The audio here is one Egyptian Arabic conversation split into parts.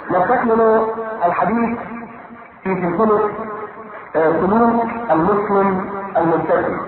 نستكمل الحديث في سلسلة سلوك المسلم الملتزم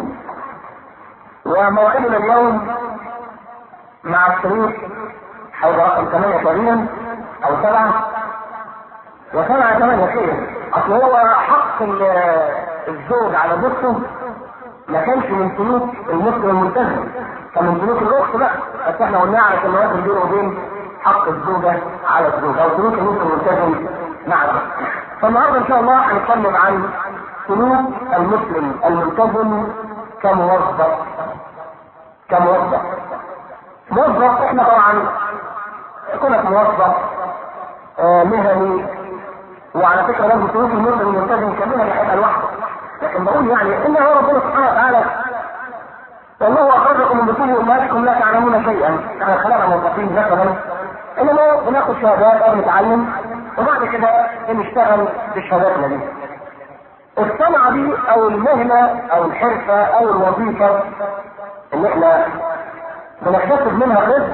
وموعدنا اليوم مع الشريط حول رقم 8 تقريبا او 7 وسبعة 8 خير اصل هو حق الزوج على زوجته ما كانش من سلوك المسلم الملتزم كان من سلوك الاخت بقى بس احنا قلنا على النوازل بينه وبين حق الزوجه على الزوج او سلوك المسلم الملتزم مع الزوج فالنهارده ان شاء الله هنتكلم عن سلوك المسلم الملتزم كموظف كموظف موظف احنا طبعا كونك موظف آه مهني وعلى فكره لازم سلوك المسلم الملتزم كمهني هيبقى لوحده لكن بقول يعني ان هو ربنا سبحانه وتعالى والله اخرجكم من بطون امهاتكم لا تعلمون شيئا يعني خلقنا موظفين مثلا انما بناخد شهادات او نتعلم وبعد كده بنشتغل بالشهاداتنا دي الصنعة دي او المهنة او الحرفة او الوظيفة اللي احنا بنكتسب منها الرزق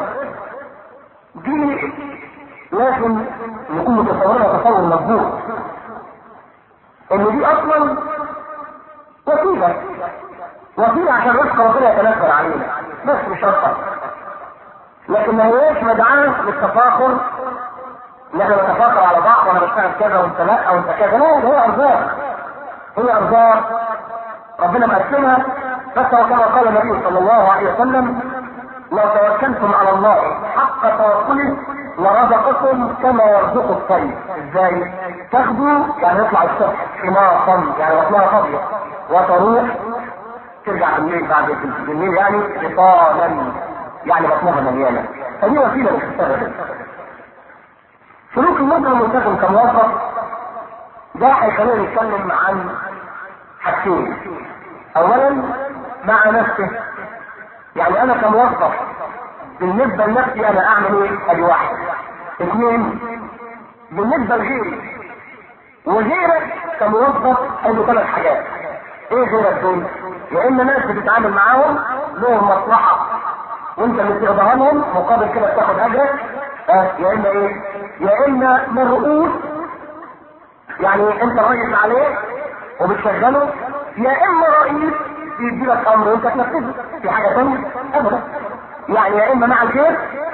دي لازم نكون متصورينها تصور مظبوط ان دي اصلا وسيلة وسيلة عشان رزق ربنا يتنزل علينا بس مش اكتر لكن ما هياش مدعاة للتفاخر ان احنا نتفاخر على بعض وانا بشتغل كذا وانت لا وانت كذا لا هي ارزاق هي ارزاق ربنا مقسمها بس هو كما قال النبي صلى الله عليه وسلم لو توكلتم على الله حق توكله لرزقكم كما يرزق الطير ازاي؟ تاخدوا يعني يطلع الصبح حماقا يعني بطنها فاضيه وتروح ترجع بالليل بعد بالليل يعني بطالا يعني بطنها مليانه فدي وسيله للحساب سلوك المسلم الملتزم كموظف ده هيخلينا نتكلم عن حاجتين اولا مع نفسه يعني انا كموظف بالنسبه لنفسي انا اعمل ايه؟ ادي واحد اثنين بالنسبه لغيري وغيرك كموظف عنده ثلاث حاجات ايه غيرك دول؟ يا اما ناس بتتعامل معاهم لهم مصلحه وانت اللي بتقدرها لهم مقابل كده بتاخد اجرك اه يا اما ايه؟ يا اما مرؤوس يعني انت راجل عليه وبتشغله يا اما رئيس بيدي لك امر وانت تنفذه في حاجه ثانيه ابدا يعني يا اما مع الخير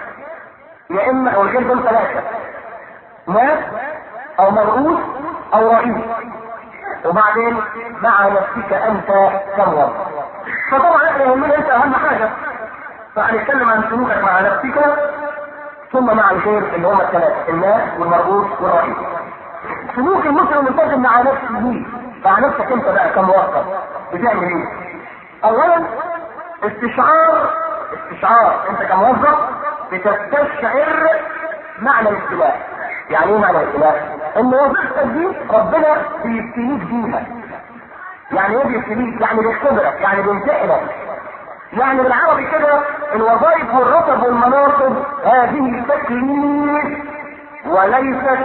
يا اما والخير دول ثلاثه ناس او مرؤوس او رئيس وبعدين مع نفسك انت كموظف فطبعا احنا يهمنا انت اهم حاجه فهنتكلم عن سلوكك مع نفسك ثم مع الخير اللي هم الثلاثه الناس والمرؤوس والرئيس سلوك المسلم الملتزم مع نفسه دي مع نفسك انت بقى كموظف بتعمل ايه؟ اولا استشعار استشعار انت كموظف بتستشعر معنى الاختلاف يعني ايه معنى الاختلاف؟ ان وظيفتك دي ربنا بيبتليك بيها يعني ايه بيبتليك؟ يعني بيختبرك يعني بيمتحنك يعني بالعربي كده الوظائف والرتب والمناصب هذه تكليف وليست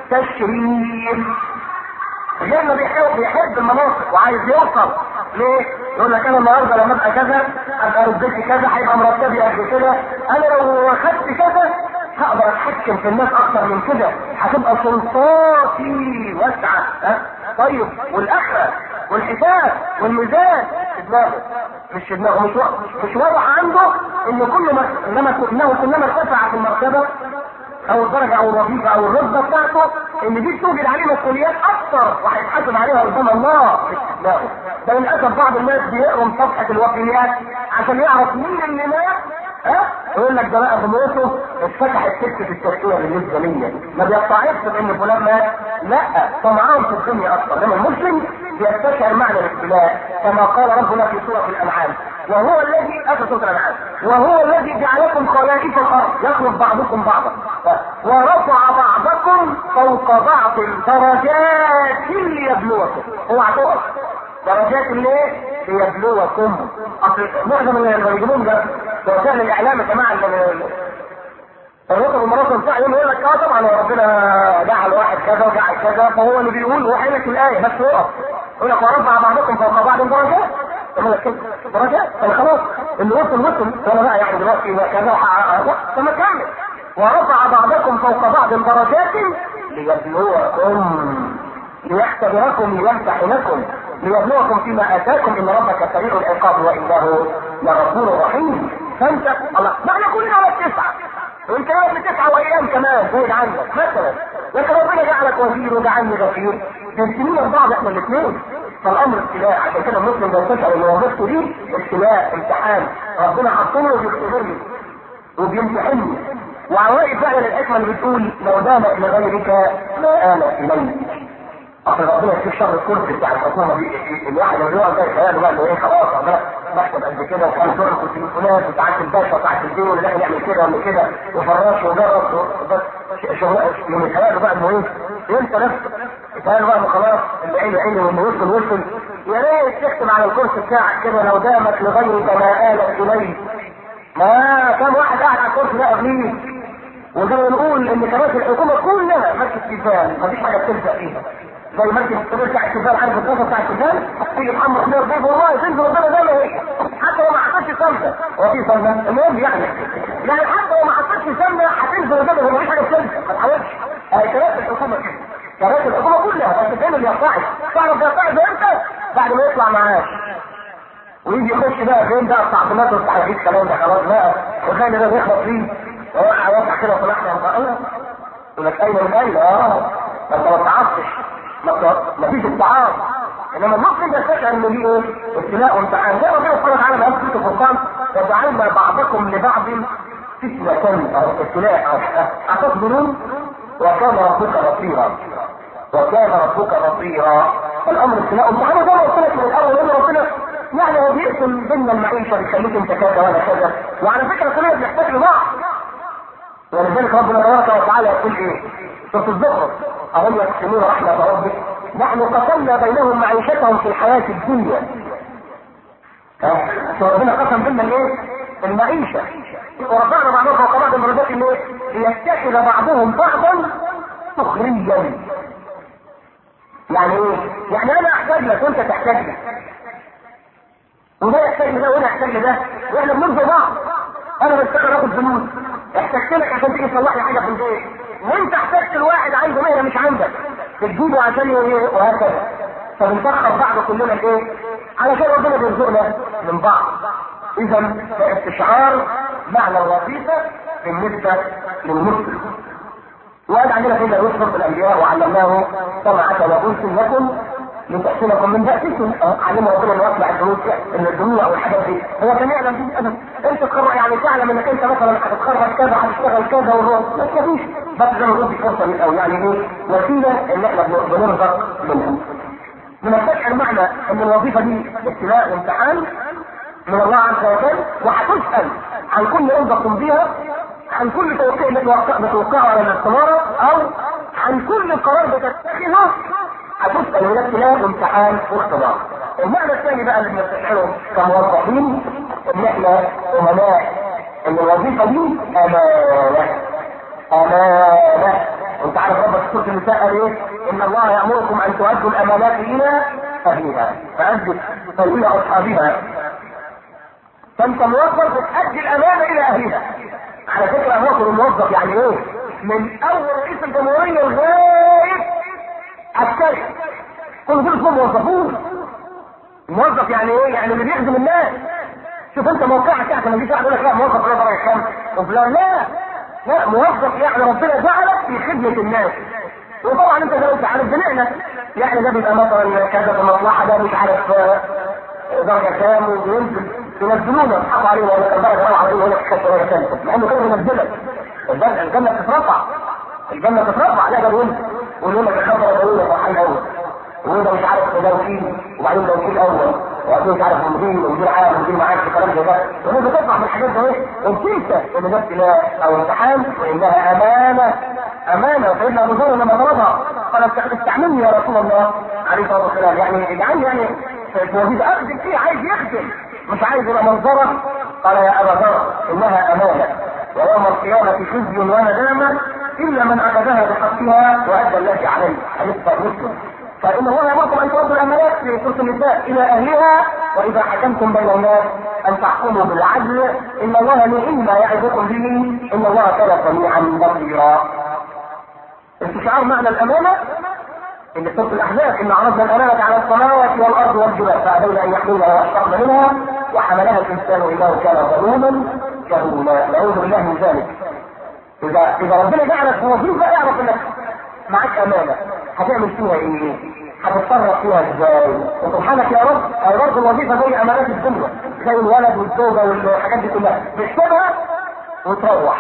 تشريف غير ما بيحب بيحب المناصب وعايز يوصل ليه؟ يقول لك انا النهارده لما ابقى كذا ابقى رتبتي كذا هيبقى مرتبي قد كده انا لو اخدت كذا هقدر اتحكم في الناس اكتر من كده هتبقى سلطاتي واسعه ها طيب والاخره والحساب والميزان في دماغه مش في دماغه مش مش واضح عنده ان كل ما انما انه كلما ارتفع في المرتبه او الدرجه او الوظيفه او الرتبه بتاعته ان دي توجد عليه مسؤوليات اكثر وهيتحاسب عليها قدام الله في استثنائه ده للاسف بعض الناس بيقروا صفحه الوفيات عشان يعرف مين اللي مات ها يقول لك ده بقى غمرته اتفتحت سكه التشكيله بالنسبه ليا ما بيقطعش بان فلان مات لا طمعان في الدنيا اكثر لما المسلم بيستشعر معنى الابتلاء كما قال ربنا في سوره الانعام وهو الذي اخر سوره الانعام وهو الذي جعلكم خلائف الارض يخلق بعضكم بعضا ورفع بعضكم فوق بعض درجات ليبلوكم اوعى تقف درجات ليه؟ ليبلوكم اصل معظم اللي بيجيبون ده وسائل الاعلام يا جماعه الرتب والمراتب بتاع يوم يقول لك اه طبعا هو ربنا جعل واحد كذا وجعل كذا فهو اللي بيقول وحي لك الايه بس يقف يقول لك ورفع بعضكم فوق بعض درجات يقول لك كده درجات طب خلاص اللي وصل وصل وانا بقى يعني دلوقتي كذا وحقق فما كمل ورفع بعضكم فوق بعض درجات ليبلوكم ليختبركم ليمتحنكم ليبلوكم فيما اتاكم ان ربك سريع العقاب وانه لغفور رحيم فانت الله ما احنا كلنا على التسعه وانت واقف تسعه وايام كمان زايد عنك مثلا لكن ربنا جعلك وزير وجعلني غفير تنسلين بعض احنا الاثنين فالامر ابتلاء عشان كده المسلم لو تسال اللي وظيفته دي ابتلاء امتحان ربنا حاطني وبيختبرني وبيمتحني وعلى راي فعلا الحكمه اللي بتقول لو دامت لغيرك ما آلت اليك اصل ربنا يكفيك شر الكرسي بتاع الحكومه دي الواحد اللي يقعد ده خياله بقى انه ايه خلاص انا مكتب قد كده وكان شغل التليفونات وساعات الباشا وساعات الدين واللي احنا نعمل كده ولا كده وفراش وجرس بس شغل من خياله بقى انه ايه انت نفسك خياله بقى انه خلاص اللي عيني عيني واللي وصل وصل يا ريت تكتب على الكرسي بتاعك كده لو دامت لغيرك ما آلت اليك ما كم واحد قاعد على الكرسي ده قبليه وزي ما نقول ان كراسي الحكومه كلها مركز تلفان مفيش حاجه بتلزق فيها زي مركز الطبيب بتاع التلفان عارف الطاسه بتاع التلفان تيجي محمد خضير بيه والله تنزل ربنا زي ما هي حتى لو ما حطيتش سمنه هو في سمنه المهم يعني يعني حتى لو ما حطيتش سمنه هتنزل ربنا زي ما مفيش حاجه بتلزق ما تحاولش اهي كراسي الحكومه كده كراسي الحكومه كلها بس فين اللي يرتعش تعرف يرتعش امتى؟ بعد ما يطلع معاش ويجي يخش بقى فين بقى التعظيمات والتحريف الكلام ده خلاص بقى وخلي ده يخلص فيه وقع وقع كده وطلعنا مقالة يقول لك اين من اين اه ما انت ما تعصش ما فيش استعار انما المسلم يستشعر ان دي ايه؟ ابتلاء وامتحان زي ربنا سبحانه وتعالى ما في الفرقان وجعلنا بعضكم لبعض فتنة او ابتلاء اتصبرون وكان ربك بصيرا وكان ربك بصيرا الامر ابتلاء وامتحان زي ما قلت لك من الاول ان ربنا يعني هو بيقسم بينا المعيشه بيخليك انت كذا وانا كذا وعلى فكره كلنا بنحتاج لبعض ولذلك ربنا تبارك وتعالى يقول ايه؟ سورة الزخرف أهم يقسمون رحمة ربك نحن قسمنا بينهم معيشتهم في الحياة الدنيا. ها؟ ربنا قسم بيننا الايه؟ المعيشة. ورفعنا بعضهم فوق بعض درجات الايه؟ ليتخذ بعضهم بعضا سخريا. يعني ايه؟ يعني انا احتاج لك وانت تحتاج لي. وده يحتاج لده وده يحتاج لده واحنا بنرضي بعض. انا بشتغل اخد فلوس احتجت لك عشان تيجي تصلح لي حاجه في البيت وانت احتجت لواحد عنده مهنه مش عندك تجيبه عشان ايه وهكذا فبنسخر بعض كلنا الايه علشان ربنا بيرزقنا من بعض اذا استشعار معنى الوظيفه بالنسبه للمسلم وقال عندنا كده يصرف الانبياء وعلمناه سمعة وقلت لكم لتحسنكم من بأسكم علم ربنا انه يطلع الدروس ان الدنيا والحاجات دي هو كان يعلم دي ابدا انت تقرر يعني تعلم انك انت مثلا هتتخرج كذا هتشتغل كذا والروح ما تفيش بس زي ما قلت فرصه من او يعني ايه وسيله ان احنا بنرزق منها بنستشعر معنى ان الوظيفه دي ابتلاء وامتحان من الله عز وجل وهتسال عن كل امضه تمضيها عن كل توقيع بتوقعه على الاستماره او عن كل قرار بتتخذه هتسأل هناك تلاقي امتحان واختبار. المعنى الثاني بقى اللي بنستشعره كموظفين ان احنا امناء ان الوظيفه دي امانه. امانه. وانت عارف ربك في سوره النساء قال ايه؟ ان الله يامركم ان تؤدوا الامانات الى اهلها فادوا الى اصحابها. فانت موظف بتأدي الامانه الى اهلها. على فكره هو الموظف يعني ايه؟ من اول رئيس الجمهوريه لغايه عسكري كل دول اسمهم موظفون موظف يعني ايه؟ يعني اللي بيخدم الناس شوف انت موقعك يعني ما يجيش واحد يقول لك لا موظف ولا درجه كام وفلان لا لا موظف يعني ربنا جعلك في خدمه الناس وطبعا انت زي ما انت عارف بنعمه يعني ده بيبقى مثلا كذا في مصلحه ده مش عارف درجه كام وينزل ينزلونا يضحكوا عليه ولا كان درجه روعه ويقول لك كانت درجه ثالثه مع انه كده ينزلك الجنه بتترفع الجنه بتترفع لا ده بينزل ويقول لك الخبر طويله فرحان قوي وده مش عارف ده وكيل وبعدين ده وكيل اول وبعدين مش عارف مدير ومدير عام ومدير معاك الكلام زي ده وانت بتطلع من الحاجات دي ايه وبتنسى ان ده ابتلاء او امتحان وانها امانه امانه وسيدنا ابو ذر لما طلبها قال استعملني يا رسول الله عليه الصلاه والسلام يعني اجعلني يعني في وظيفه اخدم فيه عايز يخدم مش عايز يبقى منظره قال يا ابا ذر انها امانه ويوم القيامه خزي وندامه الا من اخذها بحقها وادى الذي عليه حديث مسلم فإن الله يأمركم أن تردوا الأمانات في سورة النساء إلى أهلها وإذا حكمتم بين الناس أن تحكموا بالعدل إن الله نعم ما يعظكم به إن الله كان سميعا بصيرا. استشعار معنى الأمانة اللي في سورة الأحزاب إن عرضنا الأمانة على السماوات والأرض والجبال فأبين أن يحملها وأشفقن منها وحملها الإنسان إنه كان ظلوما جهولا نعوذ بالله من ذلك. إذا إذا ربنا جعلك في وظيفة اعرف إنك معاك أمانة هتعمل فيها إيه؟ هتتصرف فيها ازاي؟ وسبحانك يا رب هي برضه الوظيفه زي امانات الدنيا زي الولد والزوجه والحاجات دي كلها تكتبها وتروح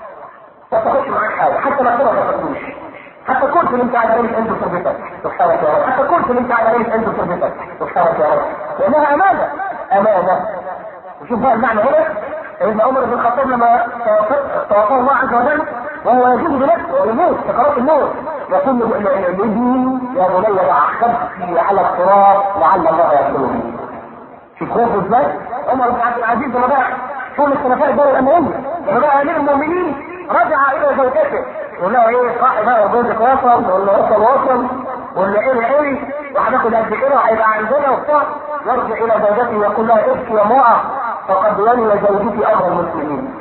ما تاخدش معاك حاجه حتى ما ما تاخدوش حتى الكرسي اللي انت قاعد عليه انت تربيتك سبحانك يا رب حتى الكرسي اللي انت قاعد عليه انت تربيتك سبحانك يا رب لانها امانه امانه وشوف بقى المعنى هنا سيدنا عمر بن الخطاب لما توفاه الله عز وجل وهو يجوز بنفسه ويموت سكرات الموت يقول لابني يا بني ضع خبزي على التراب لعل الله يأكلني شوف خوفه ازاي عمر بن عبد العزيز لما بقى شؤون الخلفاء الدولة الأموية لما بقى أمير المؤمنين رجع إلى زوجته يقول لها إيه صاحي بقى جوزك وصل ولا وصل وصل ولا إيه إيه وهناخد قد كده وهيبقى عندنا وبتاع يرجع إلى زوجته ويقول لها ابكي يا امرأة فقد ولي زوجتي أمر المسلمين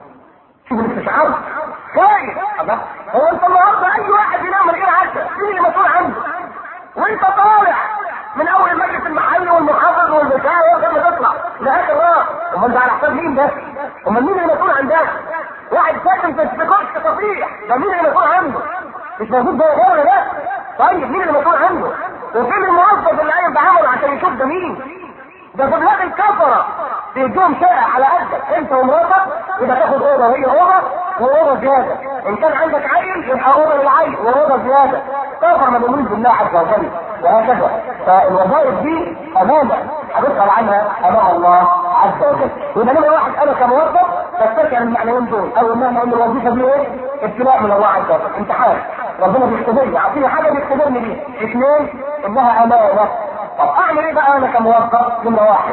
شوف الاستشعار خايف هو انت النهارده اي واحد ينام من غير عشاء مين اللي مسؤول عنه؟ وانت طالع من اول المجلس المحلي والمحافظ والبتاع لغايه ما تطلع لاخر راس امال ده على حساب مين ده؟ امال مين اللي مسؤول عن ده؟ واحد ساكن في كرسي تصريح ده مين اللي مسؤول عنه؟ مش موجود جوه الدوله ده؟ طيب مين اللي مسؤول عنه؟ وفين الموظف اللي قايم بعمله عشان يشوف ده مين؟ ده في بلاد الكفره بيدوهم شقه على قدك انت ومراتك يبقى تاخد اوضه وهي اوضه واوضه زياده ان كان عندك عيل يبقى اوضه للعيل واوضه زياده كفر ما بيؤمنش بالله عز وجل وهكذا فالوظائف دي امانه هنسال عنها امام الله عز وجل يبقى لما واحد انا كموظف بستشعر المعنيين دول اول ما ان الوظيفه دي ايه؟ ابتلاء من الله عز وجل امتحان ربنا بيختبرني عطيني حاجه بيختبرني بيها اثنين انها امانه طب اعمل ايه بقى انا كموظف نمره واحد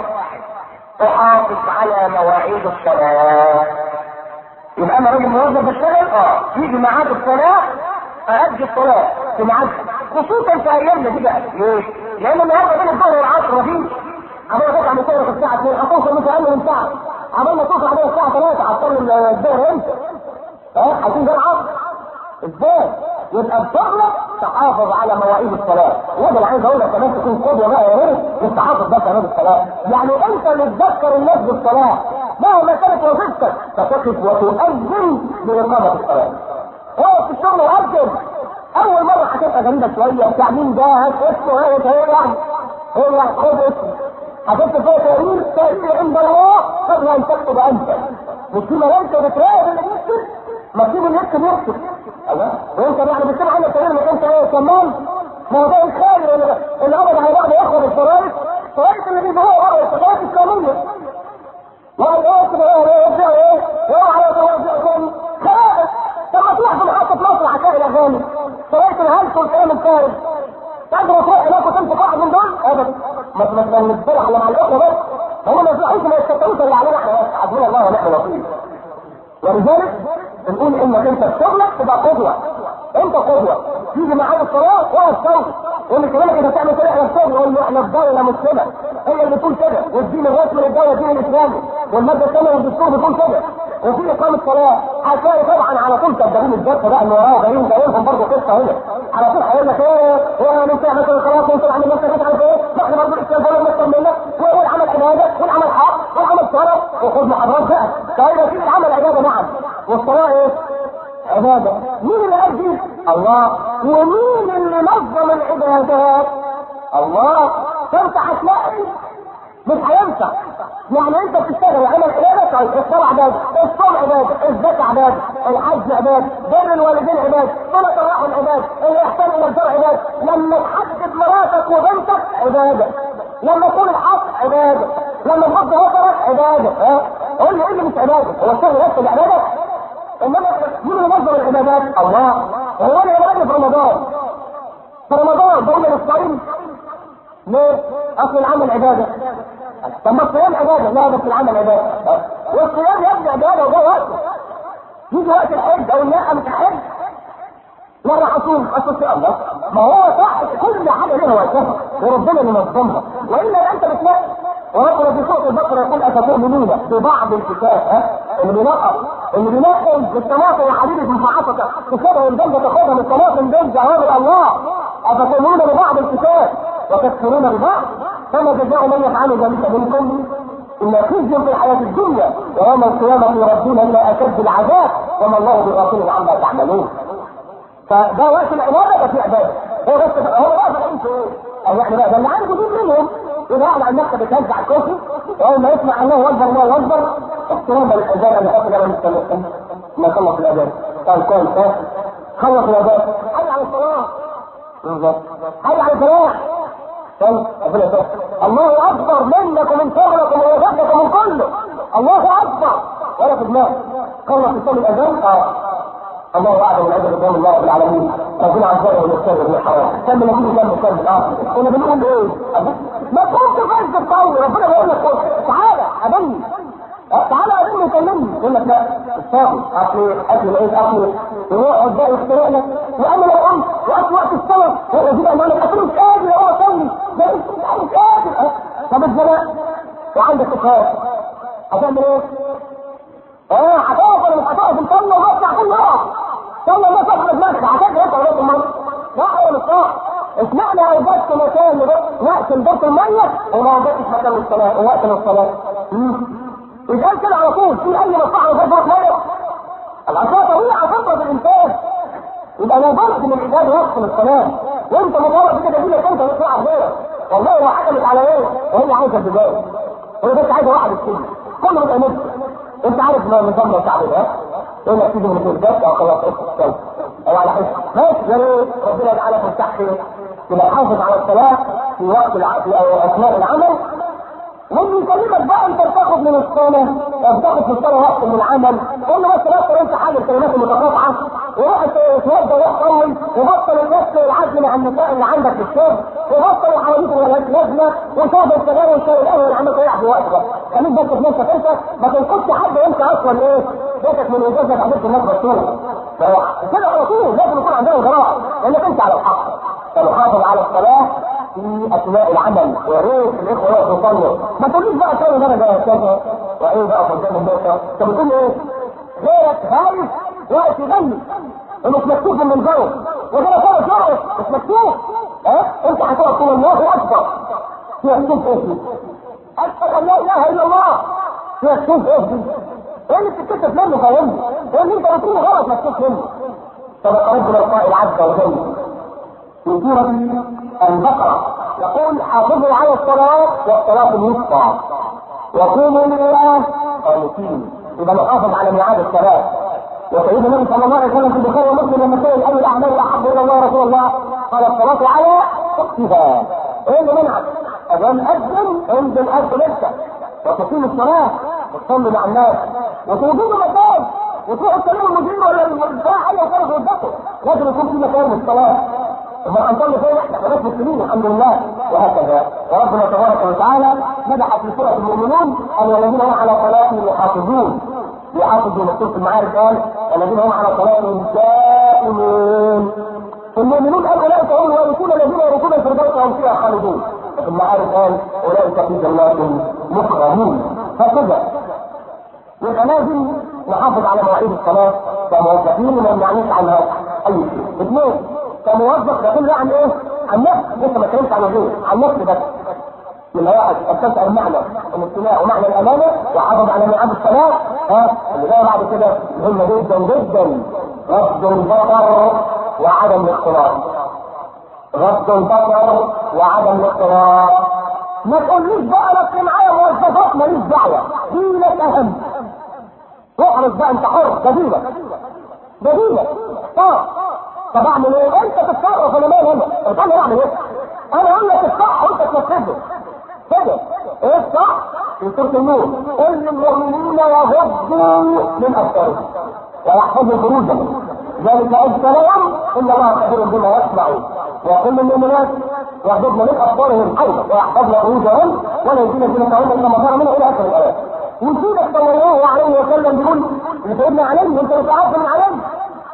احافظ على مواعيد الصلاه يبقى انا راجل موظف بشتغل اه يجي ميعاد الصلاه أأدي الصلاة في ميعاد خصوصا في أيامنا دي بقى ليه؟ لأن النهارده بين الظهر والعصر مفيش عمال تطلع من الظهر الساعة 2 هتوصل مش أقل من ساعة عمال ما توصل عليها الساعة 3 هتصلي الظهر امتى؟ ها هيكون ده العصر ازاي؟ يبقى الدولة تحافظ على مواعيد الصلاة وده اللي عايز اقول لك كمان تكون قدوة بقى يا ريت للتحافظ بقى على الصلاة يعني انت اللي تذكر الناس بالصلاة مهما كانت وظيفتك فتقف وتؤذن بإقامة الصلاة اقف في الشغل وأذن أول مرة هتبقى غريبة شوية بتاع مين ده هات اسمه ايه ايه يعني ايه يعني خد اسمه هتكتب فيها تقرير تقرير عند الله قبل أن تكتب أنت مش في ملائكة بتراقب اللي بيكتب مكتوب اللي يكتب يكتب الله وانت يعني بتكتب عندك تقرير انك انت ايه كمان ما هو ده الخير اللي اللي ابدا هيبقى ياخد الفرائض الفرائض اللي بيبقى هو الفرائض الكاملة وقال ايه كده ايه يرجع ايه يقول على توازن خلاص طب ما تروح في محطة مصر هتلاقي الاغاني طريقة الهلس والكلام الفارغ تقدر تروح هناك وتمسك واحد من دول ابدا ما ما نتبرع على مع الاخوه بس هم ما يصلحوش ما يستطيعوش اللي علينا احنا بس حسبنا الله ونعم الوكيل ولذلك بنقول انك انت في شغلك تبقى قدوه انت قدوه تيجي معاك الصلاه واقف صلي واللي كلامك انت تعمل كده احنا في شغل يقول له احنا في دوله مسلمه هي اللي بتقول كده والدين الرسمي للدوله الدين الاسلامي والماده الثانيه والدستور بتقول كده وفي اقامه صلاه هتلاقي طبعا على طول كدابين الجبهه بقى اللي وراه جايين جايين برضه قصه هنا على طول هيقول لك ايه ايه انت مثلا خلاص انت عامل نفسك مش عارف ايه ما احنا برضه الاسلام بقول لك منا والعمل عباده والعمل حق والعمل صلاه وخذ محاضرات بقى طيب في العمل عباده نعم والصلاه ايه؟ عباده مين اللي قال دي؟ الله ومين اللي نظم العبادات؟ الله فانت هتلاقي مش هينفع يعني انت بتشتغل عمل عباده طيب الصلاه عباده الصوم عباده الزكاه عباده الحج عباده بر الوالدين عباده صله الرحم عباده الاحسان الى الجار عباده لما تحدد مراتك وبنتك عباده لما تقول الحق عباده لما تغض بصرك عباده ها قول لي ايه اللي مش عباده هو الشغل بس العباده انما مين اللي نظم العبادات الله هو انا عباده في رمضان في رمضان بقول للصائم ليه؟ اصل العمل عباده طب ما الصيام عباده لا بس العمل عباده والصيام يا ابني عباده وده وقته يجي وقت الحج او لا مش هحج لا راح اصوم اصل في الله ما هو صح كل حاجه لها وقتها وربنا اللي نظمها والا انت بتلاقي وربنا في سوره البقره يقول اتؤمنون ببعض الكتاب ها اللي بينقص اللي بينقص بالطماطم يا حبيبي في محافظه تاخدها الجنه تاخدها من الطماطم دي جواب الله افتؤمنون ببعض الكتاب وتكفرون ببعض فما جزاء من يفعل ذلك منكم إلا خزي في الحياة الدنيا ويوم القيامة يردون إلى أشد العذاب وما الله بغافل عما تعملون فده وقت العبادة ده في عبادة هو بس هو واقف انت ايه؟ او يعني بقى ده اللي عنده دين منهم يبقى قاعد على المكتب يتوزع الكوفي واول ما يسمع الله اكبر الله اكبر احتراما للاذان انا حاطط على مستمع ما خلص الاذان قال كويس خلص الاذان حي على الصلاه بالظبط حي على الفلاح طيب ربنا يسلمك الله اكبر منك ومن شغلك ومن وجهك ومن كله الله اكبر ولا في دماغك خلص الصلاه الاذان اه الله اعلم العزة قدام الله رب العالمين ربنا عزنا ونستغفر من الحرام كم نتيجه كم نستغفر اه كنا بنقول ايه ما تقوم تفز الطاوله ربنا بيقول لك تعالى قابلني تعالى قابلني وكلمني يقول لك لا الصافي اصل اكل ايه اكل ويقعد بقى يخترع لك وانا لو قمت وقت وقت الصلاه يجيب قال لك اصل مش قادر يا هو صلي ده مش قادر طب الزمان وعندك اخوات هتعمل ايه؟ اه هتقف ولا مش هتقف نصلي ونطلع كل يوم صلي الله صفحة دماغك هتجري انت ولا المرة لا هو مش صح اسمعنا اوجدت مكان وقت البيت الميت وما وجدتش مكان للصلاة ووقت للصلاة يتقال كده على طول في اي مصلحة في البيت ميت العصا طبيعة تفضل الانسان يبقى لو ضرب من العباد وقت للصلاة وانت مجرد كده تجي لك انت تطلع غيرك والله لو حكمت على ايه وهي عايزه البدايه هي بس عايزه واحد السجن كله بيبقى نفسه انت عارف ما نظام الشعب ده يقول لك تيجي من البيت او خلاص اسكت او على حس ماشي يا ريت ربنا يجعلك مرتاح خير تبقى حافظ على الصلاه في وقت العقل او اثناء العمل واللي يكلمك بقى انت بتاخد من الصلاه او بتاخد في الصلاه وقت من العمل قول له بس بس انت حاجه الكلمات المتقاطعه وروح اتوضى وروح صلي وبطل النفس والعزم مع النساء اللي عندك في الشغل وبطل الحواديت اللي مالهاش لازمه وشرب السجاير والشاي القهوه اللي عمال تضيع في وقتك خليك بس في نفسك انت ما تنقذش حد انت اصلا ايه بيتك من وجودك عملت الناس بطوله كده على طول لازم يكون عندنا جراءه لانك انت على الحق فنحافظ على الصلاه في اثناء العمل يا ريت الاخوه يقفوا يصلوا ما تقوليش بقى كام درجه يا كذا وايه بقى قدام الناس انت بتقول ايه؟ غيرك خايف واقف يغني ومش مكتوب من جوه وغير خالص يرقص مش مكتوب ها انت هتقف تقول الله اكبر في مكتوب ايه دي؟ اشهد ان لا اله الا الله في مكتوب ايه دي؟ ايه اللي بتتكتب منه فاهمني؟ ايه اللي انت بتقوله غلط مكتوب منه؟ صدق ربنا القائل عز وجل في سورة البقرة يقول حافظوا على الصلاة والصلاة الوسطى وقوموا لله قانتين إذا نحافظ على ميعاد الصلاة وسيدنا النبي صلى الله عليه وسلم في البخاري ومسلم لما سئل أي الأعمال أحب إلى الله رسول الله قال الصلاة على وقتها إيه اللي منعك؟ أذان أذن انزل أذن أنت وتقيم الصلاة وتصلي مع الناس وتوجدوا مكان وتروحوا تكلموا المدير ولا البتاع اي كان يوظفه لازم يكون في مكان للصلاه وما هنصلي فين احنا كناس مسلمين الحمد لله وهكذا وربنا تبارك وتعالى مدح في سوره المؤمنون ان الذين هم على صلاتهم يحافظون يحافظون سوره المعارف قال الذين هم على صلاتهم دائمون المؤمنون قال اولئك هم الوارثون الذين يرثون الفردوس وهم فيها خالدون في المعارف قال اولئك في جنات مكرمون هكذا يبقى لازم نحافظ على مواعيد الصلاة كموظفين وما نمنعنيش عنها أي شيء. اثنين كموظف يقول عن إيه؟ عن نفس لسه ما اتكلمش عن غيره، عن نفس بس. من واحد استشعر معنى الاستماع ومعنى الأمانة وحافظ على ميعاد الصلاة ها اللي جاي بعد كده مهمة جدا جدا رفض البصر وعدم الاختلاط. رفض البصر وعدم الاختلاط. ما تقوليش بقى لك معايا موظفات ماليش دعوة، دي لك أهم. احرص بقى انت حر بديلك بديلك اه طب اعمل ايه؟ انت تتصرف انا مالي انا طب انا اعمل ايه؟ انا اقول لك الصح وانت تنفذه كده ايه الصح؟ في سوره النور قل للمؤمنين يغضوا من ابصارهم ويحفظوا فروجهم ذلك اجزى لهم ان الله خبير بما يصنعون وكل المؤمنات يغضبن من ابصارهم ايضا ويحفظن فروجهم ولا يزين زينتهن الا ما ظهر منه الى اخر الايات وسيدك صلى الله عليه وسلم بيقول لسيدنا علي انت مش عارف من علي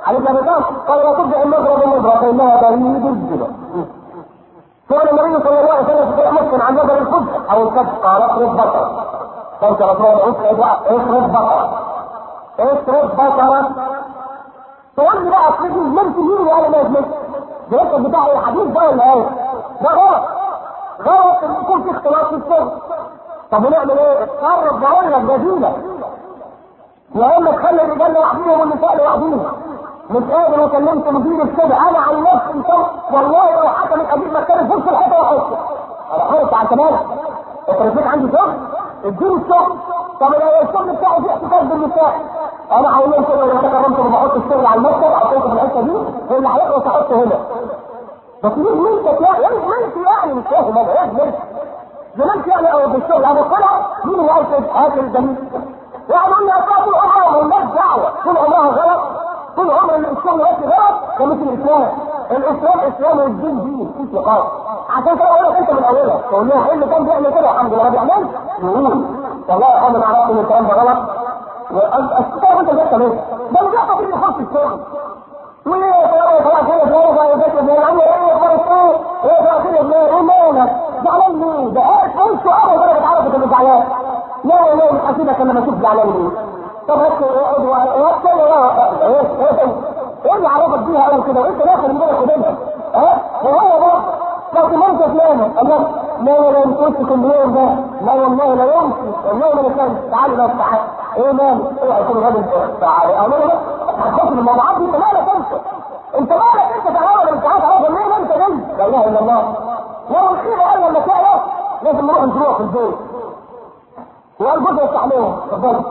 علي بن ابي طالب قال لا ترجع النظره بالنظره فانها بريد الزنا كان النبي صلى الله عليه وسلم في مسلم عن نظر الخبز او الكبش قال اصرف بصرك قلت رسول الله اصرف بصرك اصرف بصرك تقول لي بقى اصل دي ممكن مين ولا ما يجمش ده بتاع الحديث ده ولا ايه؟ ده غلط غلط ان يكون في اختلاط في الشغل طب ونعمل ايه؟ اتصرف بقول لك بديله يا اما تخلي الرجال لوحدهم والنساء لوحدهم مش قادر وكلمت مدير كده انا عن نفسي والله لو حكم اجيب مكان الفرصه في الحته واحطه انا حرص على كمالك انت عندي شغل اديني الشغل طب لو الشغل بتاعي فيه احتفال بالنساء انا هقول لهم كده لو انا كرمت بحط الشغل على المكتب حطيته في الحته دي اللي هيخلص احطه هنا بس ليه ملكك يعني ايه ملك يعني مش فاهم انا ايه ملك زمانك يعني او في الشغل انا طلع مين اللي قال كده هات الدليل يعني قلنا اصلا طول عمرها مالناش دعوه طول عمرها غلط طول عمر الاسلام ماشي غلط ده مش الاسلام الاسلام اسلام والدين دين مفيش نقاش عشان كده اقول لك انت من اولها تقول لهم ايه اللي كان بيعمل كده الحمد لله ما بيعملش يقول والله يا اخوانا انا عرفت ان الكلام ده غلط الكتاب انت اللي بتعمل ده اللي بيحصل فيه خالص الشغل وايه خلاص كده بيقول بقى يا باشا يا عم ايه اخبارك ايه ايه بقى كده ايه مالك زعلان ليه ده قاعد في وشه اول مره بتعرف انت زعلان لا لا مش هسيبك لما اشوف زعلان ليه طب هات اقعد واكل ايه ايه ايه اللي عرفك بيها اول كده وانت داخل من بالك وبينها ها وهو ده لكن انت تنام الله لا لا يمكن كل يوم ده لا والله لا يمكن والله ما كان تعالي بس تعالى ايه مالك اوعى يكون راجل تعالى اقول له هتخش من الموضوعات دي انت مالك انت انت مالك انت تعالى ولا مش عارف عارف منين انت جاي لا اله الا الله لو الخير قال لما تعرف لازم نروح نزوره في البيت وقال جزء يفتح لهم اتفضل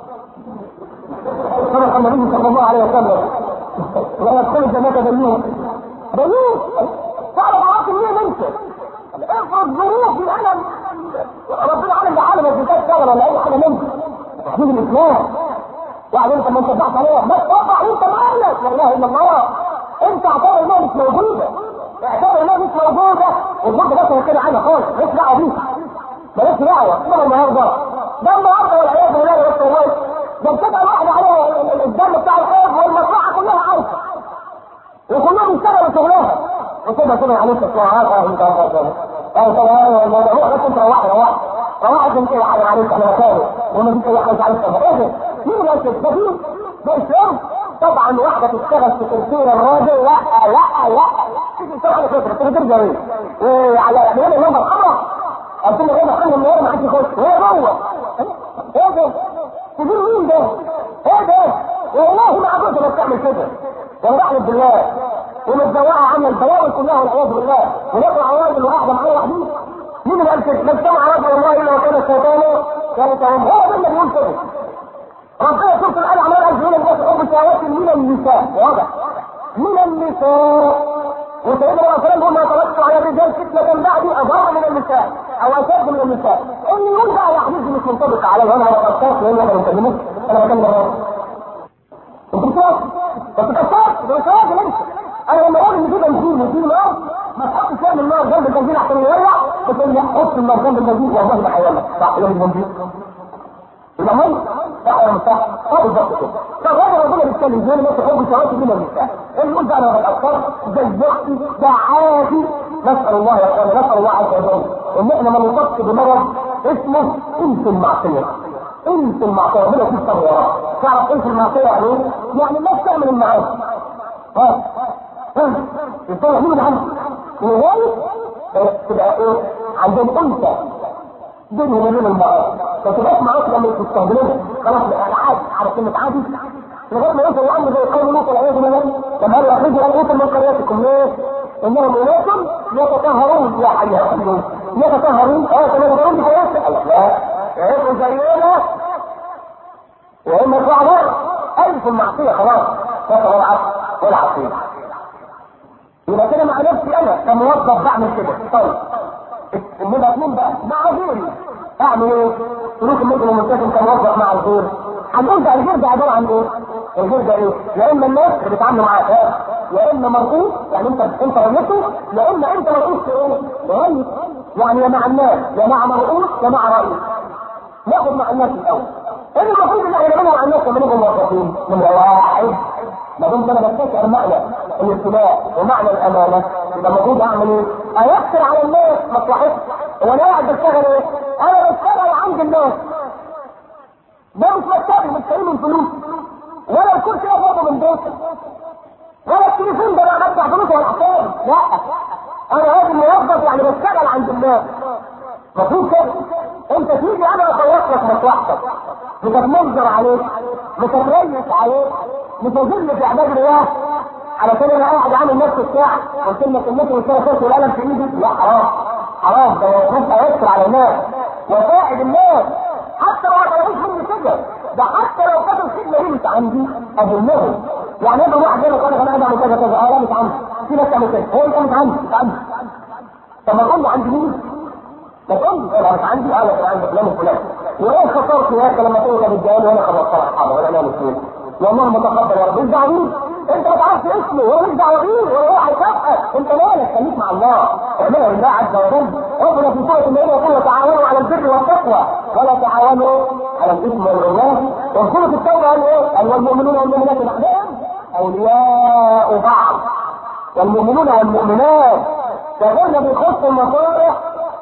صدق النبي صلى الله عليه وسلم ويدخل الجنة دليل دليل تعرف عواقب مين انت افرض ظروفي انا ربنا عالم بعالم الزكاة اشتغل ولا اي حاجه منك تحديد الاسلام يعني انت ما انتبهت عليها ما تطبع انت مالك لا اله الا الله انت اعتبر انها مش موجوده اعتبر انها مش موجوده والجهد ده كان كده حاجه خالص مش دعوه بيها مالكش دعوه انما النهارده ده النهارده والعياذ بالله بس والله ده بتبقى واحده عليها الدم بتاع الحيض والمصلحه كلها عارفه وكلهم يشتغلوا شغلها وتبقى كده عليك السؤال اه انت اه طبعا الموضوع بس انت روح روح روح انت اي حاجه عليك على مكانه وما فيش اي حاجه عليك ايه ده؟ مين اللي قال ده دين ده اسلام طبعا واحده تشتغل في تركيا الراجل لا لا لا تيجي تشتغل في فتره ترجع ايه؟ وعلى اعلان اللهم الحمراء قلت له ايه خلي النهار ما حدش يخش وهي جوه ايه ده؟ تقول مين ده؟ ايه ده؟ والله ما عجوز انك تعمل كده وانا بحلف بالله ومتزوعه عامله البلاوي كلها والعياذ بالله ونطلع راجل وقاعده معاه وحدين مين اللي قال كده؟ ما اجتمع رجل والله الا وكان الشيطان كان تمام هو ده اللي بيقول كده ربنا سوره الآية عمال قال فينا الناس حب شهوات من النساء واضح من النساء وسيدنا الرسول صلى الله عليه وسلم ما تركت على الرجال فتنة بعدي أضر من النساء أو أشد من النساء اللي يقول بقى يا حبيبي مش منطبق عليه أنا ما بقصرش لأن أنا بكلمك أنا بكلم الراجل انت مش راجل انت كسرت ده مش راجل انت انا لما اقول ان في بنزين وفي نار ما تحطش تعمل النار جنب البنزين عشان يولع بتقول لي حط النار جنب البنزين والله ما هيولع صح ولا البنزين يبقى مي صح ولا مش صح؟ اه بالظبط كده فالراجل ربنا بيتكلم زي ما تحب شهوات من النساء اللي يقول بقى انا ما بتاثرش ده زوجتي ده عادي نسال الله يا اخوانا نسال الله عز وجل ان احنا ما نصابش بمرض اسمه انس المعصيه انس المعصيه ربنا يكون صبر وراه تعرف انس المعصيه يعني ايه؟ يعني الناس تعمل المعاصي ها ها يطلع مين عنه لغايه تبقى ايه عندهم انثى بينهم وبين المعاصي فتبقاش معاصي لما تستخدمها خلاص بقى عادي على كلمه عادي لغايه ما يوصل الامر زي قول لوط والعياذ بالله لما قالوا اخرجوا الانوث من قريتكم ليه؟ انهم اناس يتطهرون يا حي يا قيوم يتطهرون اه يتطهرون بحياتك لا يعيشوا زينا واما يطلعوا بره الف المعصيه خلاص نسال العفو والعافيه يبقى كده مع نفسي انا كموظف بعمل كده طيب النبقى اثنين بقى مع غيري اعمل ايه؟ سلوك المسلم الملتزم كموظف مع الغير هنقول ده الغير ده عباره عن ايه؟ الغير ده ايه؟ يا اما الناس اللي بيتعاملوا معاه يا اما مرؤوس يعني انت انت رئيسه يا اما انت مرؤوس في ايه؟ رئيس يعني يا مع الناس يا مع مرؤوس يا مع رئيس ناخد مع الناس الاول ايه المفروض ان احنا نعمله عن نفسنا منهم موظفين نمرة واحد ما دمت انا بستشعر معنى الابتلاء ومعنى الامانه يبقى المفروض اعمل ايه؟ ايسر على الناس مصلحتهم وانا قاعد بشتغل ايه؟ انا بشتغل عند الناس ده مش مكتبي مش جاي من فلوس ولا الكرسي ده برضه من بيتي ولا التليفون ده انا بدفع فلوس ولا حسابي لا انا راجل موظف يعني بشتغل عند الناس مفروض كده انت تيجي انا اخلص لك مصلحتك مش هتمنظر عليك مش هتريس عليك مش هذل في اعداد الله علشان انا قاعد عامل نفس الساعه قلت لك الناس اللي فيها خير والقلم في ايدي لا حرام حرام ده المفروض هيسر على الناس وساعد الناس حتى لو ما طلبوش مني كده ده حتى لو كانت الخدمه دي مش عندي اظنهم يعني يبقى واحد يقول لك انا انا اعمل كذا كذا اه لا مش عندي في ناس تعمل كده هو انت مش عندي مش عندي طب ما تقول له عندي مين؟ ما تقول لي انا مش عندي اه لا عندي فلان وفلان وايه خسرت يا اخي لما تقول لي رجال وانا خلصت اصحابه ولا انا مسلم يا الله متقبل يا رب مش دعوه بيه انت ما تعرفش اسمه هو مش دعوه بيه ولا هو هيكافئك انت مالك خليك مع الله اعملها لله عز وجل ربنا في سوره الليل يقول تعاونوا على البر والتقوى ولا تعاونوا على الاثم والعدوان وسوره التوبه قال ايه؟ قال والمؤمنون والمؤمنات بعضهم اولياء بعض والمؤمنون والمؤمنات شغلنا بيخص المصالح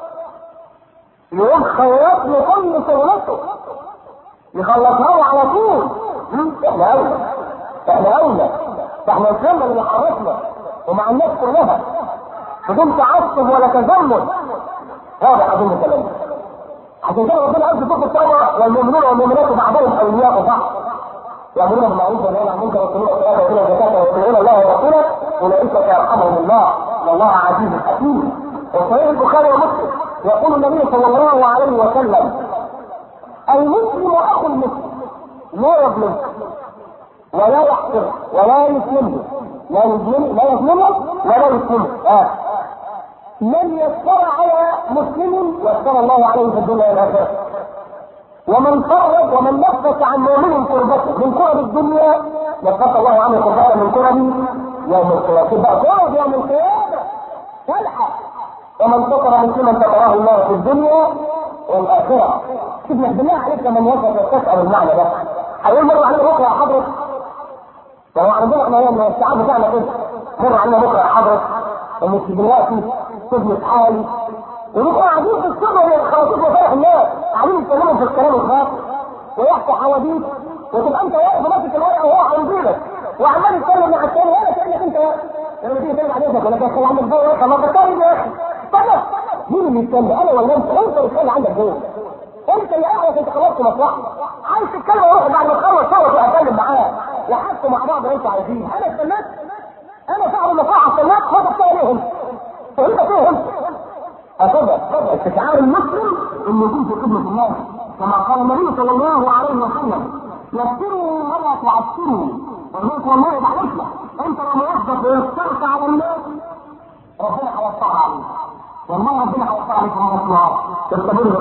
يقوم خيط له كل شغلته يخلصها له على طول احنا اولى احنا اولى فاحنا نسلم اللي حرصنا ومع الناس كلها بدون تعصب ولا تذمر واضح اظن كلامي عشان كده ربنا قال في سوره التوبه والمؤمنون والمؤمنات بعضهم اولياء بعض يامرون بالمعروف وينهون عن المنكر ويقيمون الصلاه ويؤتون الزكاه ويطيعون الله ورسوله اولئك سيرحمهم الله والله عزيز حكيم وصحيح البخاري ومسلم يقول النبي صلى الله عليه وسلم المسلم اخو المسلم لا يظلم ولا يحقر ولا يسلمه لا يظلم لا يظلمه ولا يسلمه آه. من يسر على مسلم يسر الله عليه في الدنيا والاخره ومن فرج ومن نفس عن مؤمن كربته من كرب الدنيا نفس الله عنه كربته من كرب يوم القيامه تبقى كرب يوم القيامه تلحق ومن ستر مسلما ستراه الله في الدنيا والاخره سيدنا بالله عليك لما يوصف تسال المعنى ده هيقول مره عليه بكره يا حضرتك وهو عندنا احنا يوم الاستيعاب بتاعنا كده مره علينا بكره يا حضرتك ان في دلوقتي سجن حالي ونبقى قاعدين في السجن خلاصين وفرح الناس قاعدين يتكلموا في الكلام الخاص ويحكوا حواديت وتبقى انت واقف ماسك الورقه وهو هينزلك وعمال يتكلم مع الثاني ولا كانك انت واقف لما تيجي تسال عليك ولا تدخل عندك جوه طب ما تتكلم يا اخي طب مين اللي يتكلم انا ولا انت انت اللي تتكلم عندك جوه انت اللي اعرف انت خلصت مصلحتك عايز تتكلم وروح بعد ما تخلص صوت واتكلم معاه وحكوا مع بعض اللي انتوا عايزين انا استناك انا صاحب المصلحه استناك خد عليهم وانت فيهم أصدق استشعار المسلم انه يكون في خدمة الله كما قال النبي صلى الله عليه وسلم يسروا ولا تعسروا وهيك والله يبعث لك انت لو موظف ويسرت على الناس ربنا هيوفرها عليك والله ربنا هيوفر عليك المصلحة تستمر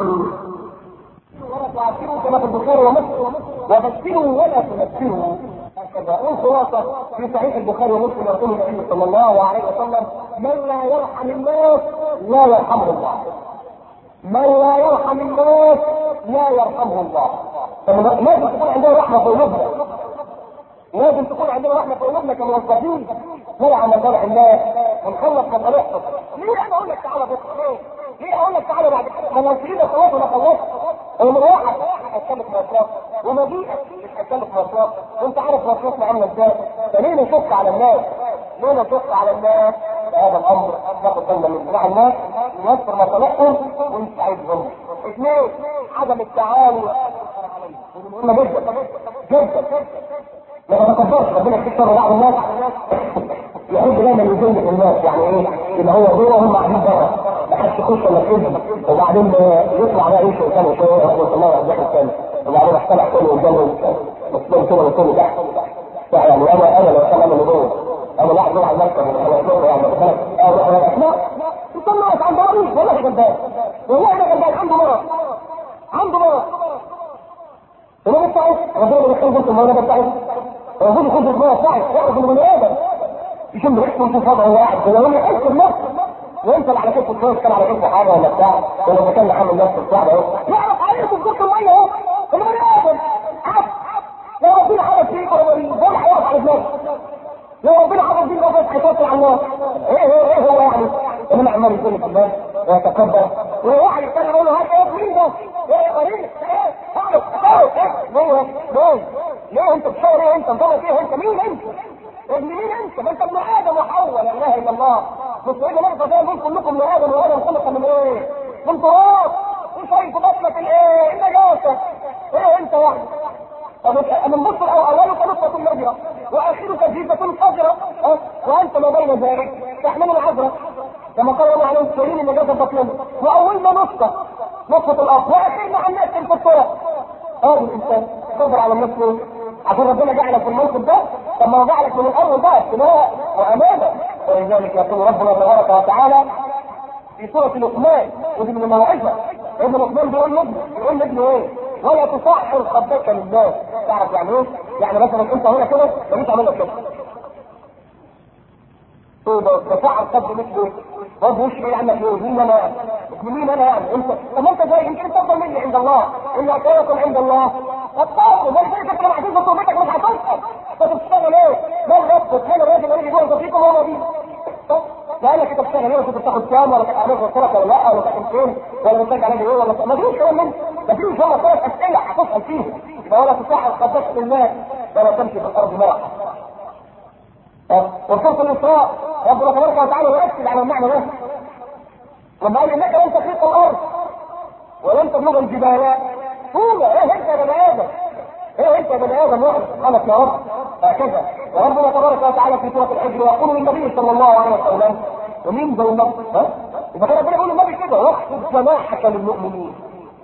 ولا تعسروا كما في البخاري ومسلم وبشروا ولا تنفروا هكذا والخلاصة في صحيح البخاري ومسلم يقول النبي صلى الله عليه وسلم من لا يرحم الناس لا يرحمه الله من لا يرحم الناس لا يرحمه الله لازم تكون عندنا رحمة في قلوبنا لازم تكون عندنا رحمة في قلوبنا كموظفين نلعب مصالح الناس ونخلص مصالحهم ليه انا اقول لك تعالى بكره ليه؟ ليه اقول لك تعالى بعد كده؟ ما المسؤولين خلاص انا خلصت ومن واحد هتكلف مواصلات ومجيئك مش هتكلف مواصلات وانت عارف مواصلاتنا عامله ازاي فليه نشق على الناس؟ ليه نشق على الناس؟ هذا الامر ناخد بالنا من صلاح الناس نيسر مصالحهم ونساعدهم. اثنين عدم التعاون مهمه جدا جدا ما تتكبرش ربنا يكتب شر بعض الناس يحب دايما يزين الناس يعني ايه يبقى هو جوه هم قاعدين بره ما حدش يخش ولا يكذب وبعدين يطلع بقى يمشي قدامه شويه يقول الله يرجعه الثاني وبعدين اختلع تاني قدامه مسلم كده والتاني تحت يعني انا انا لو كان انا اللي جوه انا لا احضر على المكتب انا اطلع يعني بالك لا انت الناس عنده مريض والله غلبان والله انا غلبان عنده مرض عنده مرض وما بتاعه ربنا بيدخل قلت المرض بتاعه المفروض يكون في المرض بتاعه يعرف انه بني ادم يشم ريحته في وضعه هو قاعد كده ولا يحس بنفسه وانت اللي على كتفه كويس كان على كتفه حاجه ولا بتاع ولا اذا كان محمل نفسه بتاع ده يعرف عليه في كتف الميه اهو انه بني ادم هو البول هيقف على دماغه لو ربنا حفظ دين بس هيتوكل على الله ايه ايه ايه هو يعني انما عمال يقول في الله ويتكبر وواحد يتكلم يقول له هات ايه مين ده؟ ايه قريب ايه تعالوا تعالوا ايه ليه ليه ليه انت بتشاور ايه انت انت ايه انت مين انت؟ ابن مين انت؟ ما انت ابن ادم وحواء لا اله الا الله مش سيدنا مرة زي ما كلكم من ادم وادم خلق من ايه؟ من تراب وشايف بطنك الايه؟ النجاسة ايه انت يعني؟ من بص اولك نقطة نجرة واخرك جيزة فجرة وانت ما بين ذلك تحمل العذرة كما قال الله عليه الكريم النجاسة تطلب واولنا نقطة نقطة الارض واخرنا عن نفس في الطرق هذا الانسان صبر على النفس عشان ربنا جعلك في الموقف ده طب ما هو جعلك من الاول بقى ابتلاء وامانه ولذلك يقول ربنا تبارك وتعالى في سوره لقمان ودي من الموعظه ابن لقمان بيقول لابنه بيقول لابنه ايه؟ ولا تصحر خدك للناس تعرف يعني ايه؟ يعني مثلا انت هنا كده ماليش عامل لك كده ايه تصحر خد مثل برضه وش ايه عنك ايه؟ مين انا؟ مين انا يعني؟ انت طب ما انت زي يمكن انت افضل مني عند الله ان اكرمكم عند الله اتقوا ما يصير كده محدود بطولتك مش هتوصل انت بتشتغل ايه؟ ده ربك هنا الراجل اللي جوه فيكم هو دي قال لك انت بتشتغل ايه وكنت بتاخد كام ولا كان عليك وصلك ولا لا ولا كان فين ولا بتاج عليك ايه ولا ما فيش كلام من ما فيش هم ثلاث اسئله هتسال فيهم يبقى ولا تصحى القداس للناس ولا تمشي في الارض مرحا وسوره الاسراء ربنا تبارك وتعالى يؤكد على المعنى ده لما قال انك لن تخلق الارض ولن تبلغ الجبال طولا ايه انت يا بني ادم ايه انت يا بني ادم واحد سبحانك يا رب هكذا وربنا تبارك وتعالى في سوره الحجر يقول للنبي صلى الله عليه وسلم ومين زي النبي ها يبقى كان ربنا يقول للنبي كده واخفض جناحك للمؤمنين